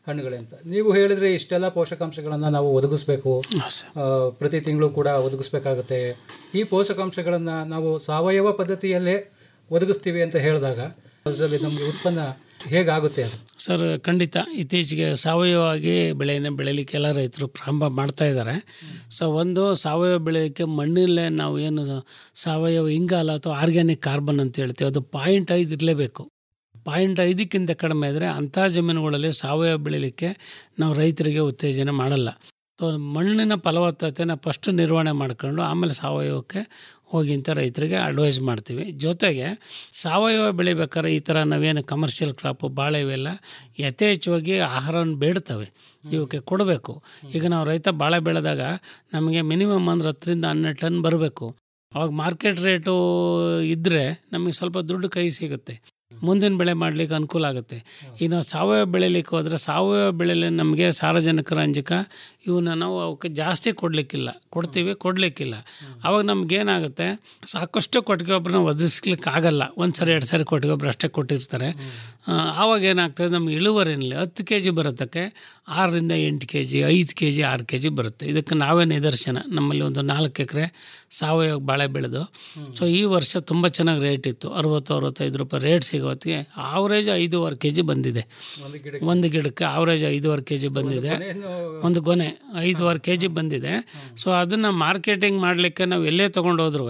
ಹಣ್ಣುಗಳೇ ಅಂತ ನೀವು ಹೇಳಿದ್ರೆ ಇಷ್ಟೆಲ್ಲ ಪೋಷಕಾಂಶಗಳನ್ನು ನಾವು ಒದಗಿಸ್ಬೇಕು ಆ, ಪ್ರತಿ ತಿಂಗಳು ಕೂಡ ಒದಗಿಸ್ಬೇಕಾಗುತ್ತೆ ಈ ಪೋಷಕಾಂಶಗಳನ್ನು ನಾವು ಸಾವಯವ ಪದ್ಧತಿಯಲ್ಲೇ ಒದಗಿಸ್ತೀವಿ ಅಂತ ಹೇಳಿದಾಗ ಅದರಲ್ಲಿ ನಮಗೆ ಉತ್ಪನ್ನ ಹೇಗಾಗುತ್ತೆ ಅದು ಸರ್ ಖಂಡಿತ ಇತ್ತೀಚೆಗೆ ಸಾವಯವವಾಗಿ ಬೆಳೆಯನ್ನು ಬೆಳೀಲಿಕ್ಕೆ ಎಲ್ಲ ರೈತರು ಪ್ರಾರಂಭ ಮಾಡ್ತಾ ಇದ್ದಾರೆ ಸೊ ಒಂದು ಸಾವಯವ ಬೆಳೆಯೋಕ್ಕೆ ಮಣ್ಣಲ್ಲೇ ನಾವು ಏನು ಸಾವಯವ ಇಂಗಾಲ ಅಥವಾ ಆರ್ಗ್ಯಾನಿಕ್ ಕಾರ್ಬನ್ ಅಂತ ಹೇಳ್ತೀವಿ ಅದು ಪಾಯಿಂಟ್ ಐದು ಇರಲೇಬೇಕು ಪಾಯಿಂಟ್ ಐದಕ್ಕಿಂತ ಕಡಿಮೆ ಇದ್ದರೆ ಅಂಥ ಜಮೀನುಗಳಲ್ಲಿ ಸಾವಯವ ಬೆಳೀಲಿಕ್ಕೆ ನಾವು ರೈತರಿಗೆ ಉತ್ತೇಜನ ಮಾಡಲ್ಲ ಸೊ ಮಣ್ಣಿನ ಫಲವತ್ತತೆನ ಫಸ್ಟ್ ನಿರ್ವಹಣೆ ಮಾಡ್ಕೊಂಡು ಆಮೇಲೆ ಸಾವಯವಕ್ಕೆ ಹೋಗಿ ಅಂತ ರೈತರಿಗೆ ಅಡ್ವೈಸ್ ಮಾಡ್ತೀವಿ ಜೊತೆಗೆ ಸಾವಯವ ಬೆಳಿಬೇಕಾದ್ರೆ ಈ ಥರ ನಾವೇನು ಕಮರ್ಷಿಯಲ್ ಕ್ರಾಪು ಬಾಳೆ ಇವೆಲ್ಲ ಯಥೇಚ್ಛವಾಗಿ ಆಹಾರವನ್ನು ಬೇಡ್ತವೆ ಇವಕ್ಕೆ ಕೊಡಬೇಕು ಈಗ ನಾವು ರೈತ ಬಾಳೆ ಬೆಳೆದಾಗ ನಮಗೆ ಮಿನಿಮಮ್ ಅಂದ್ರೆ ಹತ್ತರಿಂದ ಹನ್ನೆರಡು ಟನ್ ಬರಬೇಕು ಅವಾಗ ಮಾರ್ಕೆಟ್ ರೇಟು ಇದ್ದರೆ ನಮಗೆ ಸ್ವಲ್ಪ ದುಡ್ಡು ಕೈ ಸಿಗುತ್ತೆ ಮುಂದಿನ ಬೆಳೆ ಮಾಡಲಿಕ್ಕೆ ಅನುಕೂಲ ಆಗುತ್ತೆ ಈಗ ನಾವು ಸಾವಯವ ಬೆಳಿಲಿಕ್ಕೆ ಹೋದರೆ ಸಾವಯವ ಬೆಳೆಯಲ್ಲಿ ನಮಗೆ ಸಾರಜನಕ ರಂಜಕ ಇವನ್ನ ನಾವು ಅವಕ್ಕೆ ಜಾಸ್ತಿ ಕೊಡಲಿಕ್ಕಿಲ್ಲ ಕೊಡ್ತೀವಿ ಕೊಡಲಿಕ್ಕಿಲ್ಲ ಅವಾಗ ನಮಗೇನಾಗುತ್ತೆ ಸಾಕಷ್ಟು ಕೊಟ್ಟಿಗೆ ಗೊಬ್ಬರನ ಒದಗಿಸ್ಲಿಕ್ಕೆ ಆಗಲ್ಲ ಒಂದು ಸರಿ ಎರಡು ಸರಿ ಕೊಟ್ಟಿಗೆ ಗೊಬ್ಬರ ಅಷ್ಟೇ ಕೊಟ್ಟಿರ್ತಾರೆ ಆ, ಆವಾಗ ಏನಾಗ್ತದೆ ನಮ್ಗೆ ಇಳುವರಿನಲ್ಲಿ ಹತ್ತು ಕೆ ಜಿ ಬರೋದಕ್ಕೆ ಆರರಿಂದ ಎಂಟು ಕೆ ಜಿ ಐದು ಕೆ ಜಿ ಆರು ಕೆ ಜಿ ಬರುತ್ತೆ ಇದಕ್ಕೆ ನಾವೇ ನಿದರ್ಶನ ನಮ್ಮಲ್ಲಿ ಒಂದು ನಾಲ್ಕು ಎಕರೆ ಸಾವಯವ ಬಾಳೆ ಬೆಳೆದು ಸೊ ಈ ವರ್ಷ ತುಂಬ ಚೆನ್ನಾಗಿ ರೇಟ್ ಇತ್ತು ಅರವತ್ತು ಅರವತ್ತೈದು ರೂಪಾಯಿ ರೇಟ್ ಸಿಗೋ ಹೊತ್ತಿಗೆ ಆವ್ರೇಜ್ ಐದೂವರೆ ಕೆ ಜಿ ಬಂದಿದೆ ಒಂದು ಗಿಡಕ್ಕೆ ಆವ್ರೇಜ್ ಐದೂವರೆ ಕೆ ಜಿ ಬಂದಿದೆ ಒಂದು ಗೊನೆ ಐದೂವರೆ ಕೆ ಜಿ ಬಂದಿದೆ ಸೊ ಅದನ್ನು ಮಾರ್ಕೆಟಿಂಗ್ ಮಾಡಲಿಕ್ಕೆ ನಾವು ಎಲ್ಲೇ ತೊಗೊಂಡು ಹೋದ್ರೂ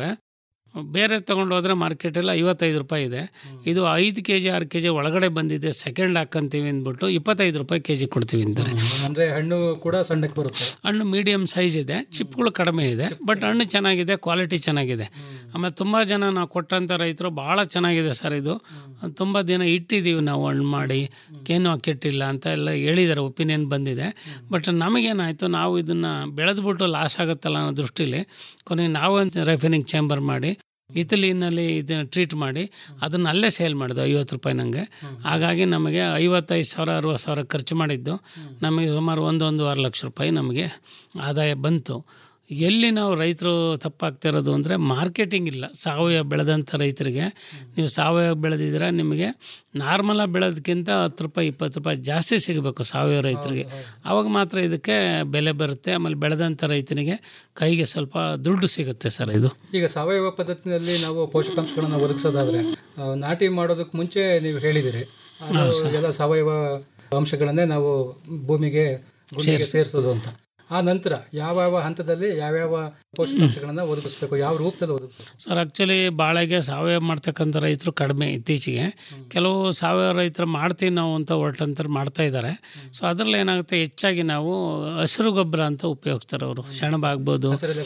ಬೇರೆ ತೊಗೊಂಡು ಹೋದರೆ ಮಾರ್ಕೆಟಲ್ಲಿ ಐವತ್ತೈದು ರೂಪಾಯಿ ಇದೆ ಇದು ಐದು ಕೆ ಜಿ ಆರು ಕೆ ಜಿ ಒಳಗಡೆ ಬಂದಿದೆ ಸೆಕೆಂಡ್ ಹಾಕಂತೀವಿ ಅಂದ್ಬಿಟ್ಟು ಇಪ್ಪತ್ತೈದು ರೂಪಾಯಿ ಕೆ ಜಿ ಕೊಡ್ತೀವಿ ಅಂತಾರೆ ಅಂದರೆ ಹಣ್ಣು ಕೂಡ ಸಣ್ಣಕ್ಕೆ ಬರುತ್ತೆ ಹಣ್ಣು ಮೀಡಿಯಮ್ ಸೈಜ್ ಇದೆ ಚಿಪ್ಗಳು ಕಡಿಮೆ ಇದೆ ಬಟ್ ಹಣ್ಣು ಚೆನ್ನಾಗಿದೆ ಕ್ವಾಲಿಟಿ ಚೆನ್ನಾಗಿದೆ ಆಮೇಲೆ ತುಂಬ ಜನ ನಾವು ಕೊಟ್ಟಂಥ ರೈತರು ಭಾಳ ಚೆನ್ನಾಗಿದೆ ಸರ್ ಇದು ತುಂಬ ದಿನ ಇಟ್ಟಿದ್ದೀವಿ ನಾವು ಹಣ್ಣು ಮಾಡಿ ಏನು ಕೆಟ್ಟಿಲ್ಲ ಅಂತ ಎಲ್ಲ ಹೇಳಿದ್ದಾರೆ ಒಪಿನಿಯನ್ ಬಂದಿದೆ ಬಟ್ ನಮಗೇನಾಯಿತು ನಾವು ಇದನ್ನು ಬೆಳೆದ್ಬಿಟ್ಟು ಲಾಸ್ ಆಗುತ್ತಲ್ಲ ಅನ್ನೋ ದೃಷ್ಟಿಲಿ ಕೊನೆಗೆ ನಾವು ರೆಫಿನಿಂಗ್ ಚೇಂಬರ್ ಮಾಡಿ ಇಟಲಿನಲ್ಲಿ ಇದನ್ನು ಟ್ರೀಟ್ ಮಾಡಿ ಅದನ್ನು ಅಲ್ಲೇ ಸೇಲ್ ಮಾಡಿದ್ದು ಐವತ್ತು ರೂಪಾಯಿ ನನಗೆ ಹಾಗಾಗಿ ನಮಗೆ ಐವತ್ತೈದು ಸಾವಿರ ಅರವತ್ತು ಸಾವಿರ ಖರ್ಚು ಮಾಡಿದ್ದು ನಮಗೆ ಸುಮಾರು ಒಂದು ಒಂದೂವರೆ ಲಕ್ಷ ರೂಪಾಯಿ ನಮಗೆ ಆದಾಯ ಬಂತು ಎಲ್ಲಿ ನಾವು ರೈತರು ತಪ್ಪಾಗ್ತಿರೋದು ಅಂದರೆ ಮಾರ್ಕೆಟಿಂಗ್ ಇಲ್ಲ ಸಾವಯವ ಬೆಳೆದಂಥ ರೈತರಿಗೆ ನೀವು ಸಾವಯವ ಬೆಳೆದಿದ್ರೆ ನಿಮಗೆ ನಾರ್ಮಲಾಗಿ ಬೆಳೆದಕ್ಕಿಂತ ಹತ್ತು ರೂಪಾಯಿ ಇಪ್ಪತ್ತು ರೂಪಾಯಿ ಜಾಸ್ತಿ ಸಿಗಬೇಕು ಸಾವಯವ ರೈತರಿಗೆ ಆವಾಗ ಮಾತ್ರ ಇದಕ್ಕೆ ಬೆಲೆ ಬರುತ್ತೆ ಆಮೇಲೆ ಬೆಳೆದಂಥ ರೈತನಿಗೆ ಕೈಗೆ ಸ್ವಲ್ಪ ದುಡ್ಡು ಸಿಗುತ್ತೆ ಸರ್ ಇದು ಈಗ ಸಾವಯವ ಪದ್ಧತಿನಲ್ಲಿ ನಾವು ಪೋಷಕಾಂಶಗಳನ್ನು ಒದಗಿಸೋದಾದ್ರೆ ಆ, ನಾಟಿ ಮಾಡೋದಕ್ಕೆ ಮುಂಚೆ ನೀವು ಹೇಳಿದಿರಿ ಅದು ಎಲ್ಲ ಸಾವಯವ ಅಂಶಗಳನ್ನೇ ನಾವು ಭೂಮಿಗೆ ಗುಂಡಿಗೆ ಸೇರಿಸೋದು ಅಂತ ಆ ನಂತರ ಯಾವ್ಯಾವ ಹಂತದಲ್ಲಿ ಯಾವ್ಯಾವ ಪೋಷಕಾಂಶಗಳನ್ನ ಒದಗಿಸ್ಬೇಕು ಯಾವ ರೂಪದಲ್ಲಿ ಒದಗಿಸ್ಬೇಕು ಸರ್ ಆ್ಯಕ್ಚುಲಿ ಬಾಳೆಗೆ ಸಾವಯವ ಮಾಡ್ತಕ್ಕಂಥ ರೈತರು ಕಡಿಮೆ ಇತ್ತೀಚೆಗೆ ಕೆಲವು ಸಾವಯವ ರೈತರು ಮಾಡ್ತೀವಿ ನಾವು ಅಂತ ಹೊರಟಂತಾರೆ ಮಾಡ್ತಾ ಇದ್ದಾರೆ ಸೊ ಅದರಲ್ಲಿ ಏನಾಗುತ್ತೆ ಹೆಚ್ಚಾಗಿ ನಾವು ಹಸಿರು ಗೊಬ್ಬರ ಅಂತ ಉಪಯೋಗಿಸ್ತಾರೆ ಅವರು ಸೆಣಬ ಆಗ್ಬೋದು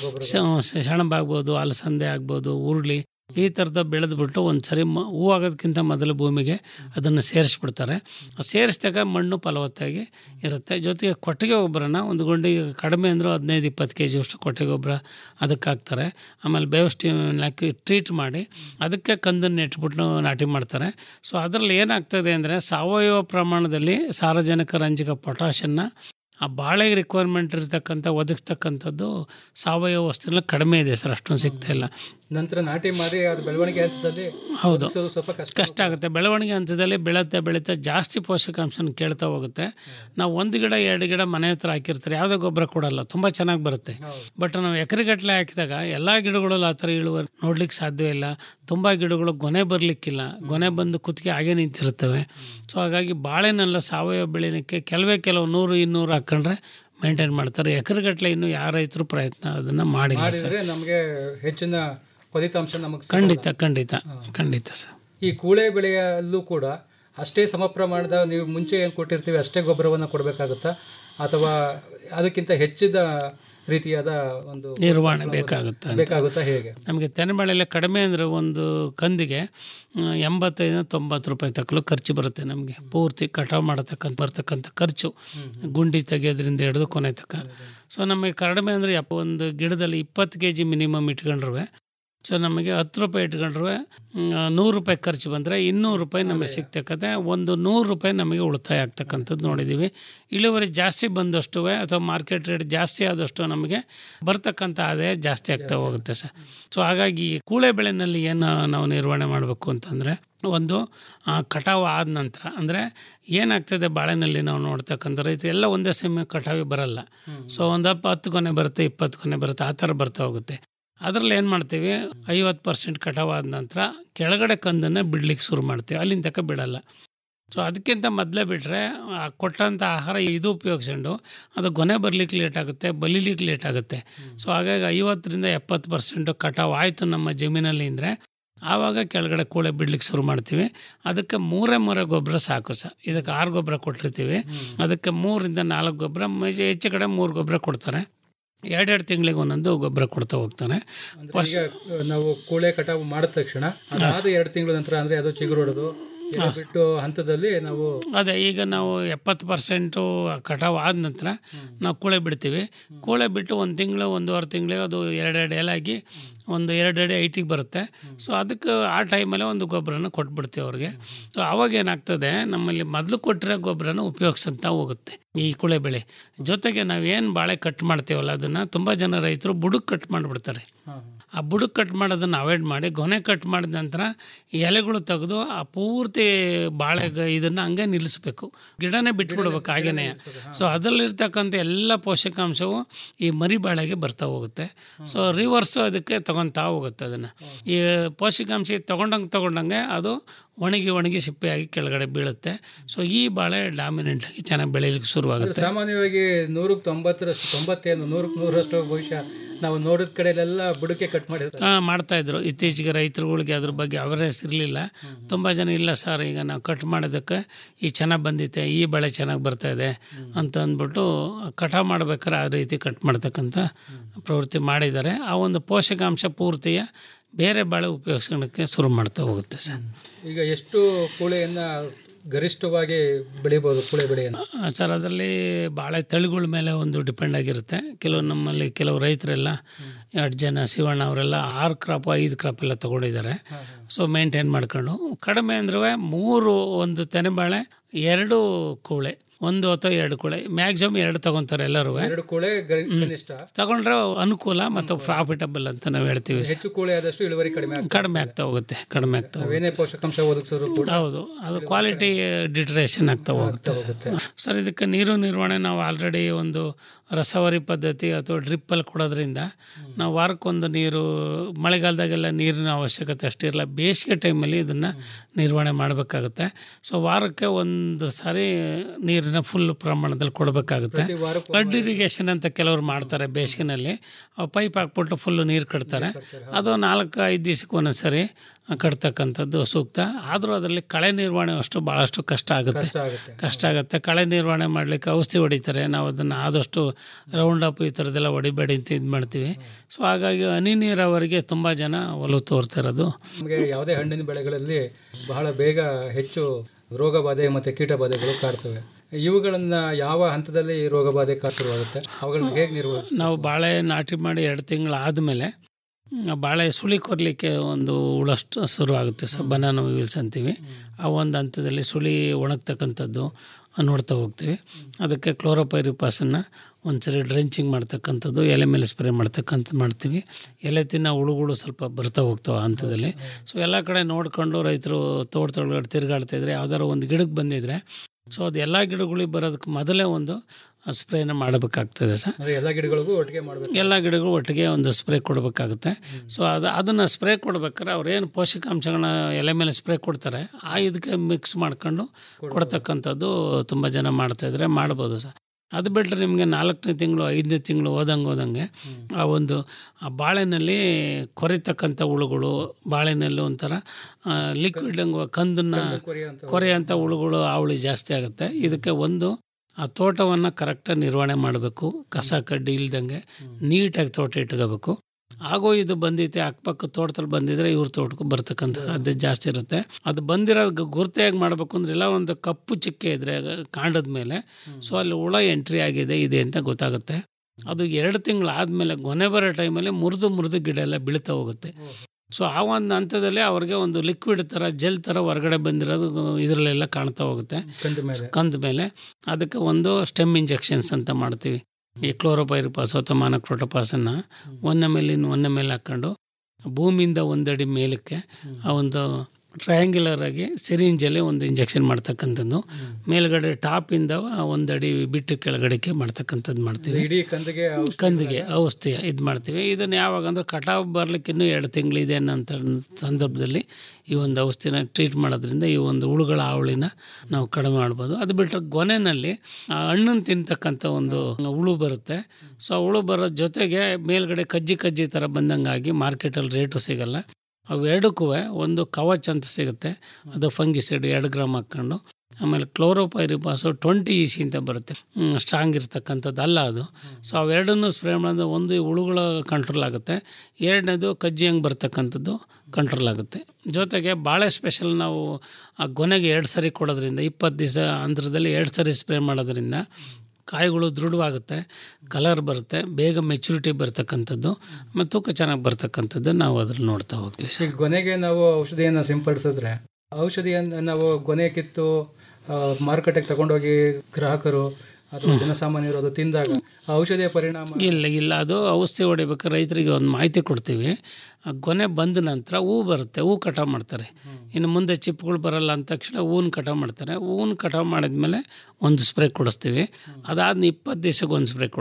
ಸ- ಸೆಣಬ ಆಗ್ಬೋದು ಅಲಸಂದೆ ಆಗ್ಬೋದು ಉರುಳಿ ಈ ಥರದ ಬೆಳೆದ್ಬಿಟ್ಟು ಒಂದು ಸರಿ ಮ ಹೂವಾಗೋದಕ್ಕಿಂತ ಮೊದಲು ಭೂಮಿಗೆ ಅದನ್ನು ಸೇರಿಸ್ಬಿಡ್ತಾರೆ ಸೇರಿಸಿದಾಗ ಮಣ್ಣು ಫಲವತ್ತಾಗಿ ಇರುತ್ತೆ ಜೊತೆಗೆ ಕೊಟ್ಟಿಗೆ ಗೊಬ್ಬರನ ಒಂದು ಗುಂಡಿಗೆ ಕಡಿಮೆ ಅಂದರೂ ಹದಿನೈದು ಇಪ್ಪತ್ತು ಕೆ ಜಿ ಅಷ್ಟು ಕೊಟ್ಟಿಗೆ ಗೊಬ್ಬರ ಅದಕ್ಕೆ ಹಾಕ್ತಾರೆ ಆಮೇಲೆ ಬೇವಷ್ಟಿ ಹಾಕಿ ಟ್ರೀಟ್ ಮಾಡಿ ಅದಕ್ಕೆ ಕಂದನ್ನು ನೆಟ್ಬಿಟ್ಟು ನಾಟಿ ಮಾಡ್ತಾರೆ ಸೊ ಅದರಲ್ಲಿ ಏನಾಗ್ತದೆ ಅಂದರೆ ಸಾವಯವ ಪ್ರಮಾಣದಲ್ಲಿ ಸಾರಜನಕ ರಂಜಕ ಪೊಟ್ಯಾಷನ್ನ ಆ ಬಾಳೆಗೆ ರಿಕ್ವೈರ್ಮೆಂಟ್ ಇರತಕ್ಕಂಥ ಒದಗಿಸ್ತಕ್ಕಂಥದ್ದು ಸಾವಯವ ವಸ್ತುನ ಕಡಿಮೆ ಇದೆ ಸರ್ ಅಷ್ಟೊಂದು ಸಿಗ್ತಾ ಇಲ್ಲ ನಂತರ ನಾಟಿ ಮಾಡಿ ಅದು ಬೆಳವಣಿಗೆ ಹಂತದಲ್ಲಿ ಹೌದು ಒದಗಿಸೋದು ಸ್ವಲ್ಪ ಕಷ್ಟ ಕಷ್ಟ ಆಗುತ್ತೆ ಬೆಳವಣಿಗೆ ಹಂತದಲ್ಲಿ ಬೆಳೀತಾ ಬೆಳೀತಾ ಜಾಸ್ತಿ ಪೋಷಕಾಂಶನ ಕೇಳ್ತಾ ಹೋಗುತ್ತೆ ನಾವು ಒಂದು ಗಿಡ ಎರಡು ಗಿಡ ಮನೆ ಹತ್ರ ಹಾಕಿರ್ತಾರೆ ಯಾವುದೇ ಗೊಬ್ಬರ ಕೊಡಲ್ಲ ತುಂಬ ಚೆನ್ನಾಗಿ ಬರುತ್ತೆ ಬಟ್ ನಾವು ಎಕರೆಗಟ್ಟಲೆ ಹಾಕಿದಾಗ ಎಲ್ಲ ಗಿಡಗಳಲ್ಲಿ ಆ ಥರ ಇಳುವರಿ ನೋಡ್ಲಿಕ್ಕೆ ಸಾಧ್ಯ ಇಲ್ಲ ತುಂಬ ಗಿಡಗಳು ಗೊನೆ ಬರಲಿಕ್ಕಿಲ್ಲ ಗೊನೆ ಬಂದು ಕುತ್ತಿಗೆ ಹಾಗೆ ನಿಂತಿರ್ತವೆ ಸೊ ಹಾಗಾಗಿ ಬಾಳೆನೆಲ್ಲ ಸಾವಯವ ಬೆಳೀಲಿಕ್ಕೆ ಕೆಲವೇ ಕೆಲವು ನೂರು ಇನ್ನೂರು ಹಾಕೊಂಡ್ರೆ ಮೇಂಟೈನ್ ಮಾಡ್ತಾರೆ ಎಕರೆಗಟ್ಟಲೆ ಇನ್ನೂ ಯಾವ ರೈತರು ಪ್ರಯತ್ನ ಅದನ್ನು ಮಾಡಿಲ್ಲ ಸರ್ ಮಾಡಿದ್ರೆ ನಮಗೆ ಹೆಚ್ಚಿನ ಫಲಿತಾಂಶ ನಮಗೆ ಖಂಡಿತ ಖಂಡಿತ ಖಂಡಿತ ಸರ್ ಈ ಕೂಳೆ ಬೆಳೆಯಲ್ಲೂ ಕೂಡ ಅಷ್ಟೇ ಸಮ ಪ್ರಮಾಣದ ನೀವು ಮುಂಚೆ ಏನು ಕೊಟ್ಟಿರ್ತೀವಿ ಅಷ್ಟೇ ಗೊಬ್ಬರವನ್ನು ಕೊಡಬೇಕಾಗುತ್ತಾ ಅಥವಾ ಅದಕ್ಕಿಂತ ಹೆಚ್ಚಿದ ರೀತಿಯಾದ ಒಂದು ನಿರ್ವಹಣೆ ಬೇಕಾಗುತ್ತೆ ಅಂತ. ಬೇಕಾಗುತ್ತಾ ಹೇಗೆ ನಮಗೆ ತೆನೆಬಾಳೆಲ್ಲ ಕಡಿಮೆ ಅಂದರೆ ಒಂದು ಕಂದಿಗೆ ಆ, ಎಂಬತ್ತೈದು ತೊಂಬತ್ತು ರೂಪಾಯಿ ತಕ್ಕಲು ಖರ್ಚು ಬರುತ್ತೆ ನಮಗೆ ಪೂರ್ತಿ ಕಟಾವು ಮಾಡತಕ್ಕಂಥ ಬರ್ತಕ್ಕಂಥ ಖರ್ಚು ಗುಂಡಿ ತೆಗೆಯೋದ್ರಿಂದ ಹಿಡಿದು ಕೊನೆ ತಕ್ಕ ಸೊ ನಮಗೆ ಕಡಿಮೆ ಅಂದರೆ ಯಪ್ಪ ಒಂದು ಗಿಡದಲ್ಲಿ ಇಪ್ಪತ್ತು ಕೆ ಜಿ ಮಿನಿಮಮ್ ಇಟ್ಕೊಂಡ್ರೆ ಸೊ ನಮಗೆ ಹತ್ತು ರೂಪಾಯಿ ಇಟ್ಕೊಂಡ್ರೆ ನೂರು ರೂಪಾಯಿ ಖರ್ಚು ಬಂದರೆ ಇನ್ನೂರು ರೂಪಾಯಿ ನಮಗೆ ಸಿಗ್ತಕ್ಕಂಥ ಒಂದು ನೂರು ರೂಪಾಯಿ ನಮಗೆ ಉಳಿತಾಯ ಆಗ್ತಕ್ಕಂಥದ್ದು ನೋಡಿದ್ದೀವಿ ಇಳುವರಿ ಜಾಸ್ತಿ ಬಂದಷ್ಟು ಅಥವಾ ಮಾರ್ಕೆಟ್ ರೇಟ್ ಜಾಸ್ತಿ ಆದಷ್ಟು ನಮಗೆ ಬರ್ತಕ್ಕಂಥ ಆದಾಯ ಜಾಸ್ತಿ ಆಗ್ತಾ ಹೋಗುತ್ತೆ ಸರ್ ಸೊ ಹಾಗಾಗಿ ಕೂಳೆ ಬೆಳೆನಲ್ಲಿ ಏನು ನಾವು ನಿರ್ವಹಣೆ ಮಾಡಬೇಕು ಅಂತಂದರೆ ಒಂದು ಆ, ಕಟಾವು ಆದ ನಂತರ ಅಂದರೆ ಏನಾಗ್ತದೆ ಬಾಳೆನಲ್ಲಿ ನಾವು ನೋಡ್ತಕ್ಕಂಥ ರೈತ ಎಲ್ಲ ಒಂದೇ ಸಮಯ ಕಟಾವಿ ಬರಲ್ಲ ಸೊ ಒಂದು ಹತ್ತು ಹತ್ತು ಕೊನೆ ಬರುತ್ತೆ ಇಪ್ಪತ್ತು ಕೊನೆ ಬರುತ್ತೆ ಆ ಥರ ಬರ್ತಾ ಹೋಗುತ್ತೆ ಅದರಲ್ಲಿ ಏನು ಮಾಡ್ತೀವಿ ಐವತ್ತು ಪರ್ಸೆಂಟ್ ಕಟಾವು ಆದ ನಂತರ ಕೆಳಗಡೆ ಕಂದನ್ನು ಬಿಡ್ಲಿಕ್ಕೆ ಶುರು ಮಾಡ್ತೀವಿ ಅಲ್ಲಿಂದ ತನಕ ಬಿಡಲ್ಲ ಸೊ ಅದಕ್ಕಿಂತ ಮೊದಲೇ ಬಿಟ್ಟರೆ ಕೊಟ್ಟಂಥ ಆಹಾರ ಇದು ಉಪಯೋಗಿಸ್ಕೊಂಡು ಅದು ಗೊನೆ ಬರಲಿಕ್ಕೆ ಲೇಟ್ ಆಗುತ್ತೆ ಬಲಿಲಿಕ್ಕೆ ಲೇಟ್ ಆಗುತ್ತೆ ಸೊ ಹಾಗಾಗಿ ಐವತ್ತರಿಂದ ಎಪ್ಪತ್ತು ಪರ್ಸೆಂಟು ಕಟಾವು ಆಯಿತು ನಮ್ಮ ಜಮೀನಲ್ಲಿ ಅಂದರೆ ಆವಾಗ ಕೆಳಗಡೆ ಕೂಳೆ ಬಿಡ್ಲಿಕ್ಕೆ ಶುರು ಮಾಡ್ತೀವಿ ಅದಕ್ಕೆ ಮೂರೇ ಮೂರೇ ಗೊಬ್ಬರ ಸಾಕು ಸರ್ ಇದಕ್ಕೆ ಆರು ಗೊಬ್ಬರ ಕೊಟ್ಟಿರ್ತೀವಿ ಅದಕ್ಕೆ ಮೂರಿಂದ ನಾಲ್ಕು ಗೊಬ್ಬರ ಹೆಚ್ಚು ಕಡೆ ಮೂರು ಗೊಬ್ಬರ ಕೊಡ್ತಾರೆ ಎರಡೆರಡು ತಿಂಗಳಿಗೆ ಒಂದೊಂದು ಗೊಬ್ಬರ ಕೊಡ್ತಾ ಹೋಗ್ತಾನೆ ಅಂದ್ರೆ ಈಗ ನಾವು ಕೂಳೆ ಕಟಾವು ಮಾಡಿದ ತಕ್ಷಣ ಅದಾದ ಎರಡು ತಿಂಗಳ ನಂತರ ಅಂದ್ರೆ ಅದು ಚಿಗುರು ಹೊಡೆದು ಎಲೆ ಬಿಟ್ಟು ಹಂತದಲ್ಲಿ ನಾವು ಅದೇ ಈಗ ನಾವು ಎಪ್ಪತ್ತು ಪರ್ಸೆಂಟು ಕಟಾವು ಆದ ನಂತರ ನಾವು ಕೂಳೆ ಬಿಡ್ತೀವಿ ಕೂಳೆ ಬಿಟ್ಟು ಒಂದು ತಿಂಗಳು ಒಂದೂವರೆ ತಿಂಗಳಿಗೆ ಅದು ಎರಡೆರಡು ಎಲಾಗಿ ಒಂದು ಎರಡು ಅಡಿ ಐಟಿಗೆ ಬರುತ್ತೆ ಸೊ ಅದಕ್ಕೆ ಆ ಟೈಮಲ್ಲೇ ಒಂದು ಗೊಬ್ಬರನ ಕೊಟ್ಬಿಡ್ತೀವಿ ಅವ್ರಿಗೆ ಸೊ ಅವಾಗ ಏನಾಗ್ತದೆ ನಮ್ಮಲ್ಲಿ ಮೊದಲು ಕೊಟ್ಟಿರೋ ಗೊಬ್ಬರನ ಉಪಯೋಗಿಸಂತ ಹೋಗುತ್ತೆ ಈ ಕುಳೆ ಬೆಳೆ ಜೊತೆಗೆ ನಾವೇನು ಬಾಳೆ ಕಟ್ ಮಾಡ್ತೀವಲ್ಲ ಅದನ್ನು ತುಂಬ ಜನ ರೈತರು ಬುಡಕ್ಕೆ ಕಟ್ ಮಾಡಿಬಿಡ್ತಾರೆ ಆ ಬುಡಕ್ಕೆ ಕಟ್ ಮಾಡೋದನ್ನು ಅವಾಯ್ಡ್ ಮಾಡಿ ಗೊನೆ ಕಟ್ ಮಾಡಿದ ನಂತರ ಈ ಎಲೆಗಳು ತೆಗೆದು ಆ ಪೂರ್ತಿ ಬಾಳೆ ಇದನ್ನು ಹಂಗೆ ನಿಲ್ಲಿಸ್ಬೇಕು ಗಿಡನೇ ಬಿಟ್ಬಿಡ್ಬೇಕು ಹಾಗೇನೆ ಸೊ ಅದರಲ್ಲಿರ್ತಕ್ಕಂಥ ಎಲ್ಲ ಪೋಷಕಾಂಶವು ಈ ಮರಿ ಬಾಳೆಗೆ ಬರ್ತಾ ಹೋಗುತ್ತೆ ಸೊ ರಿವರ್ಸು ಅದಕ್ಕೆ ತಗೊತಾ ಹೋಗುತ್ತೆ ಅದನ್ನು ಈ ಪೋಷಕಾಂಶ ತಗೊಂಡಂಗೆ ತಗೊಂಡಂಗೆ ಅದು ಒಣಗಿ ಒಣಗಿ ಸಿಪ್ಪೆಯಾಗಿ ಕೆಳಗಡೆ ಬೀಳುತ್ತೆ ಸೊ ಈ ಬಾಳೆ ಡಾಮಿನೆಂಟ್ ಆಗಿ ಚೆನ್ನಾಗಿ ಬೆಳೀಲಿಕ್ಕೆ ಶುರುವಾಗುತ್ತೆ ಸಾಮಾನ್ಯವಾಗಿ ನೂರಕ್ಕೆ ತೊಂಬತ್ತರಷ್ಟು ತೊಂಬತ್ತೇನು ನೂರಕ್ಕೆ ನೂರಷ್ಟು ಬಹುಶಃ ನಾವು ನೋಡಿದ ಕಡೆಯಲ್ಲೆಲ್ಲ ಬುಡಕೆ ಕಟ್ ಮಾಡಿರ್ತಾರೆ ಆ, ಮಾಡ್ತಾ ಇದ್ರು ಇತ್ತೀಚೆಗೆ ರೈತರುಗಳಿಗೆ ಅದ್ರ ಬಗ್ಗೆ ಅವೇರ್ನೆಸ್ ಇರಲಿಲ್ಲ ತುಂಬ ಜನ ಇಲ್ಲ ಸರ್ ಈಗ ನಾವು ಕಟ್ ಮಾಡೋದಕ್ಕೆ ಈ ಚೆನ್ನಾಗಿ ಬಂದಿತ್ತೆ ಈ ಬೆಳೆ ಚೆನ್ನಾಗಿ ಬರ್ತಾ ಇದೆ ಅಂತ ಅಂದ್ಬಿಟ್ಟು ಕಟಾವು ಮಾಡ್ಬೇಕಾದ್ರೆ ಆ ರೀತಿ ಕಟ್ ಮಾಡ್ತಕ್ಕಂಥ ಪ್ರವೃತ್ತಿ ಮಾಡಿದ್ದಾರೆ ಆ ಒಂದು ಪೋಷಕಾಂಶ ಪೂರ್ತಿಯ ಬೇರೆ ಬಾಳೆ ಉಪಯೋಗಿಸೋಣಕ್ಕೆ ಶುರು ಮಾಡ್ತಾ ಹೋಗುತ್ತೆ ಸರ್ ಈಗ ಎಷ್ಟು ಕೂಳೆಯನ್ನ ಗರಿಷ್ಠವಾಗಿ ಬೆಳಿಬೋದು ಕೂಳೆ ಬೆಳೆಯನ್ನು ಆ, ಸರ್ ಅದರಲ್ಲಿ ಬಾಳೆ ತಳಿಗಳ ಮೇಲೆ ಒಂದು ಡಿಪೆಂಡ್ ಆಗಿರುತ್ತೆ ಕೆಲವು ನಮ್ಮಲ್ಲಿ ಕೆಲವು ರೈತರೆಲ್ಲ ಎರಡು ಜನ ಶಿವಣ್ಣ ಅವರೆಲ್ಲ ಆರು ಕ್ರಾಪ್ ಐದು ಕ್ರಾಪ್ ಎಲ್ಲ ತೊಗೊಂಡಿದ್ದಾರೆ ಸೊ ಮೇಂಟೈನ್ ಮಾಡ್ಕೊಂಡು ಕಡಿಮೆ ಅಂದ್ರೆ ಮೂರು ಒಂದು ತೆನೆ ಬಾಳೆ ಎರಡು ಕೂಳೆ ಒಂದು ಅಥವಾ ಎರಡು ಕೂಳೆ ಮ್ಯಾಕ್ಸಿಮಮ್ ಎರಡು ತಗೊಂತಾರೆ ಎಲ್ಲರೂ ಎರಡು ಕೂಳೆ ಗರಿ- ಕನಿಷ್ಠ ತಗೊಂಡ್ರೆ ಅನುಕೂಲ ಮತ್ತು ಪ್ರಾಫಿಟಬಲ್ ಅಂತ ನಾವು ಹೇಳ್ತೀವಿ ಸರ್. ಹೆಚ್ಚು ಕೂಳೆ ಆದಷ್ಟು ಇಳುವರಿ ಕಡಿಮೆ ಆಗ್ತದೆ ಕಡಿಮೆ ಆಗ್ತಾ ಹೋಗುತ್ತೆ ಕಡಿಮೆ ಆಗ್ತಾ ಹೋಗುತ್ತೆ ನಾವೇನೇ ಪೋಷಕಾಂಶ ಒದಗಿಸಿದ್ರು ಕೂಡ ಹೌದು ಅದು ಕ್ವಾಲಿಟಿ ಡಿಟ್ರೇಷನ್ ಆಗ್ತಾ ಹೋಗುತ್ತೆ ಸರ್. ಸರ್ ಇದಕ್ಕೆ ನೀರು ನಿರ್ವಹಣೆ ನಾವು ಆಲ್ರೆಡಿ ಒಂದು ರಸವರಿ ಪದ್ಧತಿ ಅಥವಾ ಡ್ರಿಪ್ಪಲ್ಲಿ ಕೊಡೋದ್ರಿಂದ ನಾವು ವಾರಕ್ಕೊಂದು ನೀರು ಮಳೆಗಾಲದಾಗೆಲ್ಲ ನೀರಿನ ಅವಶ್ಯಕತೆ ಅಷ್ಟಿರಲ್ಲ ಬೇಸಿಗೆ ಟೈಮಲ್ಲಿ ಇದನ್ನು ನಿರ್ವಹಣೆ ಮಾಡಬೇಕಾಗುತ್ತೆ ಸೊ ವಾರಕ್ಕೆ ಒಂದು ಸಾರಿ ನೀರಿನ ಫುಲ್ ಪ್ರಮಾಣದಲ್ಲಿ ಕೊಡಬೇಕಾಗುತ್ತೆ ಫ್ಲಡ್ ಇರಿಗೇಷನ್ ಅಂತ ಕೆಲವರು ಮಾಡ್ತಾರೆ ಬೇಸಿಗೆನಲ್ಲಿ ಪೈಪ್ ಹಾಕ್ಬಿಟ್ಟು ಫುಲ್ಲು ನೀರು ಕಟ್ತಾರೆ ಅದು ನಾಲ್ಕು ಐದು ದಿವಸಕ್ಕೆ ಒಂದೊಂದು ಸರಿ ಕಟ್ತಕ್ಕಂಥದ್ದು ಸೂಕ್ತ ಆದರೂ ಅದರಲ್ಲಿ ಕಳೆ ನಿರ್ವಹಣೆ ಅಷ್ಟು ಭಾಳಷ್ಟು ಕಷ್ಟ ಆಗುತ್ತೆ ಕಷ್ಟ ಆಗುತ್ತೆ ಕಷ್ಟ ಆಗುತ್ತೆ ಕಳೆ ನಿರ್ವಹಣೆ ಮಾಡಲಿಕ್ಕೆ ಔಷಧಿ ಹೊಡಿತಾರೆ ನಾವು ಅದನ್ನು ಆದಷ್ಟು ರೌಂಡ್ ಅಪ್ ಈ ಥರದ್ದೆಲ್ಲ ಹೊಡಿಬೇಡಿ ಅಂತ ಇದು ಮಾಡ್ತೀವಿ ಸೊ ಹಾಗಾಗಿ ಹನಿ ನೀರಾವರಿಗೆ ತುಂಬ ಜನ ಒಲವು ತೋರ್ತಾ ಇರೋದು ನಮಗೆ ಯಾವುದೇ ಹಣ್ಣಿನ ಬೆಳೆಗಳಲ್ಲಿ ಬಹಳ ಬೇಗ ಹೆಚ್ಚು ರೋಗ ಬಾಧೆ ಮತ್ತು ಕೀಟ ಬಾಧೆಗಳು ಕಾಡ್ತವೆ ಇವುಗಳನ್ನ ಯಾವ ಹಂತದಲ್ಲಿ ರೋಗ ಬಾಧೆ ಕಾಡ್ತಿರುವಾಗುತ್ತೆ ಅವುಗಳನ್ನ ಹೇಗೆ ನಿರ್ವಹಿಸ ನಾವು ಬಾಳೆ ನಾಟಿ ಮಾಡಿ ಎರಡು ತಿಂಗಳು ಆದಮೇಲೆ ಬಾಳೆ ಸುಳಿ ಕೊರಲಿಕ್ಕೆ ಒಂದು ಹುಳಷ್ಟು ಶುರು ಆಗುತ್ತೆ ಸರ್ ಬನಾನ ವೀಲ್ಸ್ ಅಂತೀವಿ ಆ ಒಂದು ಹಂತದಲ್ಲಿ ಸುಳಿ ಒಣಗ್ತಕ್ಕಂಥದ್ದು ನೋಡ್ತಾ ಹೋಗ್ತೀವಿ ಅದಕ್ಕೆ ಕ್ಲೋರೋಪೈರಿಪಾಸನ್ನು ಒಂದ್ಸರಿ ಡ್ರೆಂಚಿಂಗ್ ಮಾಡ್ತಕ್ಕಂಥದ್ದು ಎಲೆ ಮೇಲೆ ಸ್ಪ್ರೇ ಮಾಡ್ತಕ್ಕಂಥ ಮಾಡ್ತೀವಿ ಎಲೆ ತಿನ್ನೋ ಹುಳುಗಳು ಸ್ವಲ್ಪ ಬರ್ತಾ ಹೋಗ್ತಾವೆ ಆ ಹಂತದಲ್ಲಿ ಸೊ ಎಲ್ಲ ಕಡೆ ನೋಡ್ಕೊಂಡು ರೈತರು ತೋಟದೊಳಗಡೆ ತಿರುಗಾಡ್ತಾ ಇದ್ರೆ ಯಾವ್ದಾದ್ರು ಒಂದು ಗಿಡಕ್ಕೆ ಬಂದಿದ್ರೆ ಸೊ ಅದು ಎಲ್ಲ ಗಿಡಗಳಿಗೆ ಬರೋದಕ್ಕೆ ಮೊದಲೇ ಒಂದು ಸ್ಪ್ರೇನ ಮಾಡಬೇಕಾಗ್ತದೆ ಸರ್ ಅಂದ್ರೆ ಎಲ್ಲ ಗಿಡಗಳಿಗೂ ಒಟ್ಟಿಗೆ ಮಾಡಬೇಕು ಎಲ್ಲ ಗಿಡಗಳು ಒಟ್ಟಿಗೆ ಒಂದು ಸ್ಪ್ರೇ ಕೊಡಬೇಕಾಗುತ್ತೆ ಸೊ ಅದು ಅದನ್ನು ಸ್ಪ್ರೇ ಕೊಡ್ಬೇಕಾದ್ರೆ ಅವ್ರು ಏನು ಪೋಷಕಾಂಶಗಳನ್ನ ಎಲೆ ಮೇಲೆ ಸ್ಪ್ರೇ ಕೊಡ್ತಾರೆ ಆ ಇದಕ್ಕೆ ಮಿಕ್ಸ್ ಮಾಡ್ಕೊಂಡು ಕೊಡ್ತಕ್ಕಂಥದ್ದು ತುಂಬ ಜನ ಮಾಡ್ತಾಯಿದ್ರೆ ಮಾಡ್ಬೋದು ಸರ್ ಅದು ಬಿಟ್ಟರೆ ನಿಮಗೆ ನಾಲ್ಕನೇ ತಿಂಗಳು ಐದನೇ ತಿಂಗಳು ಹೋದಂಗೆ ಹೋದಂಗೆ ಆ ಒಂದು ಆ ಬಾಳೆನಲ್ಲಿ ಕೊರಿತಕ್ಕಂಥ ಹುಳುಗಳು ಬಾಳೆನಲ್ಲಿ ಒಂಥರ ಲಿಕ್ವಿಡ್ ಕಂದನ್ನು ಕೊರೆಯಂಥ ಹುಳುಗಳು ಆವಳಿ ಜಾಸ್ತಿ ಆಗುತ್ತೆ ಇದಕ್ಕೆ ಒಂದು ಆ ತೋಟವನ್ನು ಕರೆಕ್ಟಾಗಿ ನಿರ್ವಹಣೆ ಮಾಡಬೇಕು ಕಸ ಕಡ್ಡಿ ಇಲ್ದಂಗೆ ನೀಟಾಗಿ ತೋಟ ಇಟ್ಕೋಬೇಕು ಆಗೋ ಇದು ಬಂದೈತೆ ಅಕ್ಕಪಕ್ಕ ತೋಟದಲ್ಲಿ ಬಂದಿದ್ರೆ ಇವ್ರ ತೋಟಕ್ಕೂ ಬರ್ತಕ್ಕಂಥ ಸಾಧ್ಯತೆ ಜಾಸ್ತಿ ಇರುತ್ತೆ ಅದು ಬಂದಿರೋದು ಗುರ್ತು ಹೇಗೆ ಮಾಡಬೇಕು ಅಂದ್ರೆ ಎಲ್ಲ ಒಂದು ಕಪ್ಪು ಚಿಕ್ಕೆ ಇದ್ರೆ ಕಾಂಡದ ಮೇಲೆ ಸೊ ಅಲ್ಲಿ ಹುಳ ಎಂಟ್ರಿ ಆಗಿದೆ ಇದೆ ಅಂತ ಗೊತ್ತಾಗುತ್ತೆ ಅದು ಎರಡು ತಿಂಗಳು ಆದಮೇಲೆ ಗೊನೆ ಬರೋ ಟೈಮಲ್ಲಿ ಮುರಿದು ಮುರಿದು ಗಿಡ ಎಲ್ಲ ಬೀಳ್ತಾ ಹೋಗುತ್ತೆ ಸೊ ಆ ಒಂದು ಹಂತದಲ್ಲಿ ಅವ್ರಿಗೆ ಒಂದು ಲಿಕ್ವಿಡ್ ಥರ ಜೆಲ್ ಥರ ಹೊರಗಡೆ ಬಂದಿರೋದು ಇದರಲ್ಲೆಲ್ಲ ಕಾಣ್ತಾ ಹೋಗುತ್ತೆ ಕಂದ ಮೇಲೆ ಕಂದ ಮೇಲೆ ಅದಕ್ಕೆ ಒಂದು ಸ್ಟೆಮ್ ಇಂಜೆಕ್ಷನ್ಸ್ ಅಂತ ಮಾಡ್ತೀವಿ ಈ ಕ್ಲೋರೋಪೈರಿಪಾಸ್ ಅಥವಾ ಮಾನಕ್ರೋಟೋಪಾಸನ್ನು ಒಂದ ಮೇಲೆ ಇನ್ನು ಒಂದ ಮೇಲೆ ಹಾಕ್ಕೊಂಡು ಭೂಮಿಯಿಂದ ಒಂದಡಿ ಮೇಲಕ್ಕೆ ಆ ಒಂದು ಟ್ರಯಾಂಗ್ಯುಲರ್ ಆಗಿ ಸಿರಿಂಜಲ್ಲಿ ಒಂದು ಇಂಜೆಕ್ಷನ್ ಮಾಡ್ತಕ್ಕಂಥದ್ದು ಮೇಲ್ಗಡೆ ಟಾಪಿಂದ ಒಂದು ಅಡಿ ಬಿಟ್ಟು ಕೆಳಗಡೆಗೆ ಮಾಡ್ತಕ್ಕಂಥದ್ದು ಮಾಡ್ತೀವಿ ಇಡೀ ಕಂದಿಗೆ ಔಷಧಿ ಕಂದಿಗೆ ಔಷಧಿ ಇದು ಮಾಡ್ತೀವಿ ಇದನ್ನು ಯಾವಾಗ ಅಂದ್ರೆ ಕಟಾವು ಬರ್ಲಿಕ್ಕೆ ಇನ್ನೂ ಎರಡು ತಿಂಗಳಿದೆ ಅನ್ನೋಂಥ ಸಂದರ್ಭದಲ್ಲಿ ಈ ಒಂದು ಔಷಧಿನ ಟ್ರೀಟ್ ಮಾಡೋದ್ರಿಂದ ಈ ಒಂದು ಹುಳುಗಳ ಹಾವಳಿನ ನಾವು ಕಡಿಮೆ ಮಾಡ್ಬೋದು ಅದು ಬಿಟ್ಟರೆ ಗೊನೆನಲ್ಲಿ ಆ ಹಣ್ಣನ್ನು ತಿಂತಕ್ಕಂಥ ಒಂದು ಹುಳು ಬರುತ್ತೆ ಸೊ ಆ ಹುಳು ಬರೋ ಜೊತೆಗೆ ಮೇಲ್ಗಡೆ ಕಜ್ಜಿ ಕಜ್ಜಿ ಥರ ಬಂದಂಗಾಗಿ ಮಾರ್ಕೆಟಲ್ಲಿ ರೇಟು ಸಿಗಲ್ಲ ಅವೆರಡಕ್ಕೂ ಒಂದು ಕವಚ್ ಅಂತ ಸಿಗುತ್ತೆ ಅದು ಫಂಗಿಸೈಡ್ ಎರಡು ಗ್ರಾಮ್ ಹಾಕ್ಕೊಂಡು ಆಮೇಲೆ ಕ್ಲೋರೋಪೈರಿಪಾಸು ಟ್ವೆಂಟಿ ಇ ಸಿ ಅಂತ ಬರುತ್ತೆ ಸ್ಟ್ರಾಂಗ್ ಇರ್ತಕ್ಕಂಥದ್ದು ಅಲ್ಲ ಅದು ಸೊ ಅವೆರಡನ್ನೂ ಸ್ಪ್ರೇ ಮಾಡೋದು ಒಂದು ಈ ಹುಳುಗಳ ಕಂಟ್ರೋಲ್ ಆಗುತ್ತೆ ಎರಡನೇದು ಕಜ್ಜಿ ಹಂಗೆ ಬರ್ತಕ್ಕಂಥದ್ದು ಕಂಟ್ರೋಲ್ ಆಗುತ್ತೆ ಜೊತೆಗೆ ಭಾಳ ಸ್ಪೆಷಲ್ ನಾವು ಆ ಗೊನೆಗೆ ಎರಡು ಸರಿ ಕೊಡೋದ್ರಿಂದ ಇಪ್ಪತ್ತು ದಿವಸ ಅಂತರದಲ್ಲಿ ಎರಡು ಸರಿ ಸ್ಪ್ರೇ ಮಾಡೋದ್ರಿಂದ ಕಾಯಿಗಳು ದೃಢವಾಗುತ್ತೆ ಕಲರ್ ಬರುತ್ತೆ ಬೇಗ ಮೆಚುರಿಟಿ ಬರ್ತಕ್ಕಂಥದ್ದು ಮತ್ತು ತೂಕ ಚೆನ್ನಾಗಿ ಬರ್ತಕ್ಕಂಥದ್ದು ನಾವು ಅದ್ರಲ್ಲಿ ನೋಡ್ತಾ ಹೋಗ್ತೀವಿ ಈಗ ಕೊನೆಗೆ ನಾವು ಔಷಧಿಯನ್ನು ಸಿಂಪಡಿಸಿದ್ರೆ ಔಷಧಿಯನ್ನು ನಾವು ಗೊನೆ ಕಿತ್ತು ಆ, ಮಾರುಕಟ್ಟೆಗೆ ತಗೊಂಡೋಗಿ ಗ್ರಾಹಕರು ಅಥವಾ ಜನಸಾಮಾನ್ಯರು ಅದು ತಿಂದಾಗ ಆ ಔಷಧಿಯ ಪರಿಣಾಮ ಇಲ್ಲ ಇಲ್ಲ ಅದು ಔಷಧಿ ಹೊಡಿಬೇಕಾದ್ರೆ ರೈತರಿಗೆ ಒಂದು ಮಾಹಿತಿ ಕೊಡ್ತೀವಿ ಆ ಗೊನೆ ಬಂದ ನಂತರ ಹೂ ಬರುತ್ತೆ ಹೂ ಕಟಾವು ಮಾಡ್ತಾರೆ ಇನ್ನು ಮುಂದೆ ಚಿಪ್ಪುಗಳು ಬರಲ್ಲ ಅಂದ ತಕ್ಷಣ ಹೂವನ್ನು ಕಟಾವು ಮಾಡ್ತಾರೆ ಹೂವನ್ನು ಕಟಾವು ಮಾಡಿದ್ಮೇಲೆ ಒಂದು ಸ್ಪ್ರೇ ಕೊಡಿಸ್ತೀವಿ ಅದಾದ ಇಪ್ಪತ್ತು ದಿವಸಕ್ಕೆ ಒಂದು ಸ್ಪ್ರೇ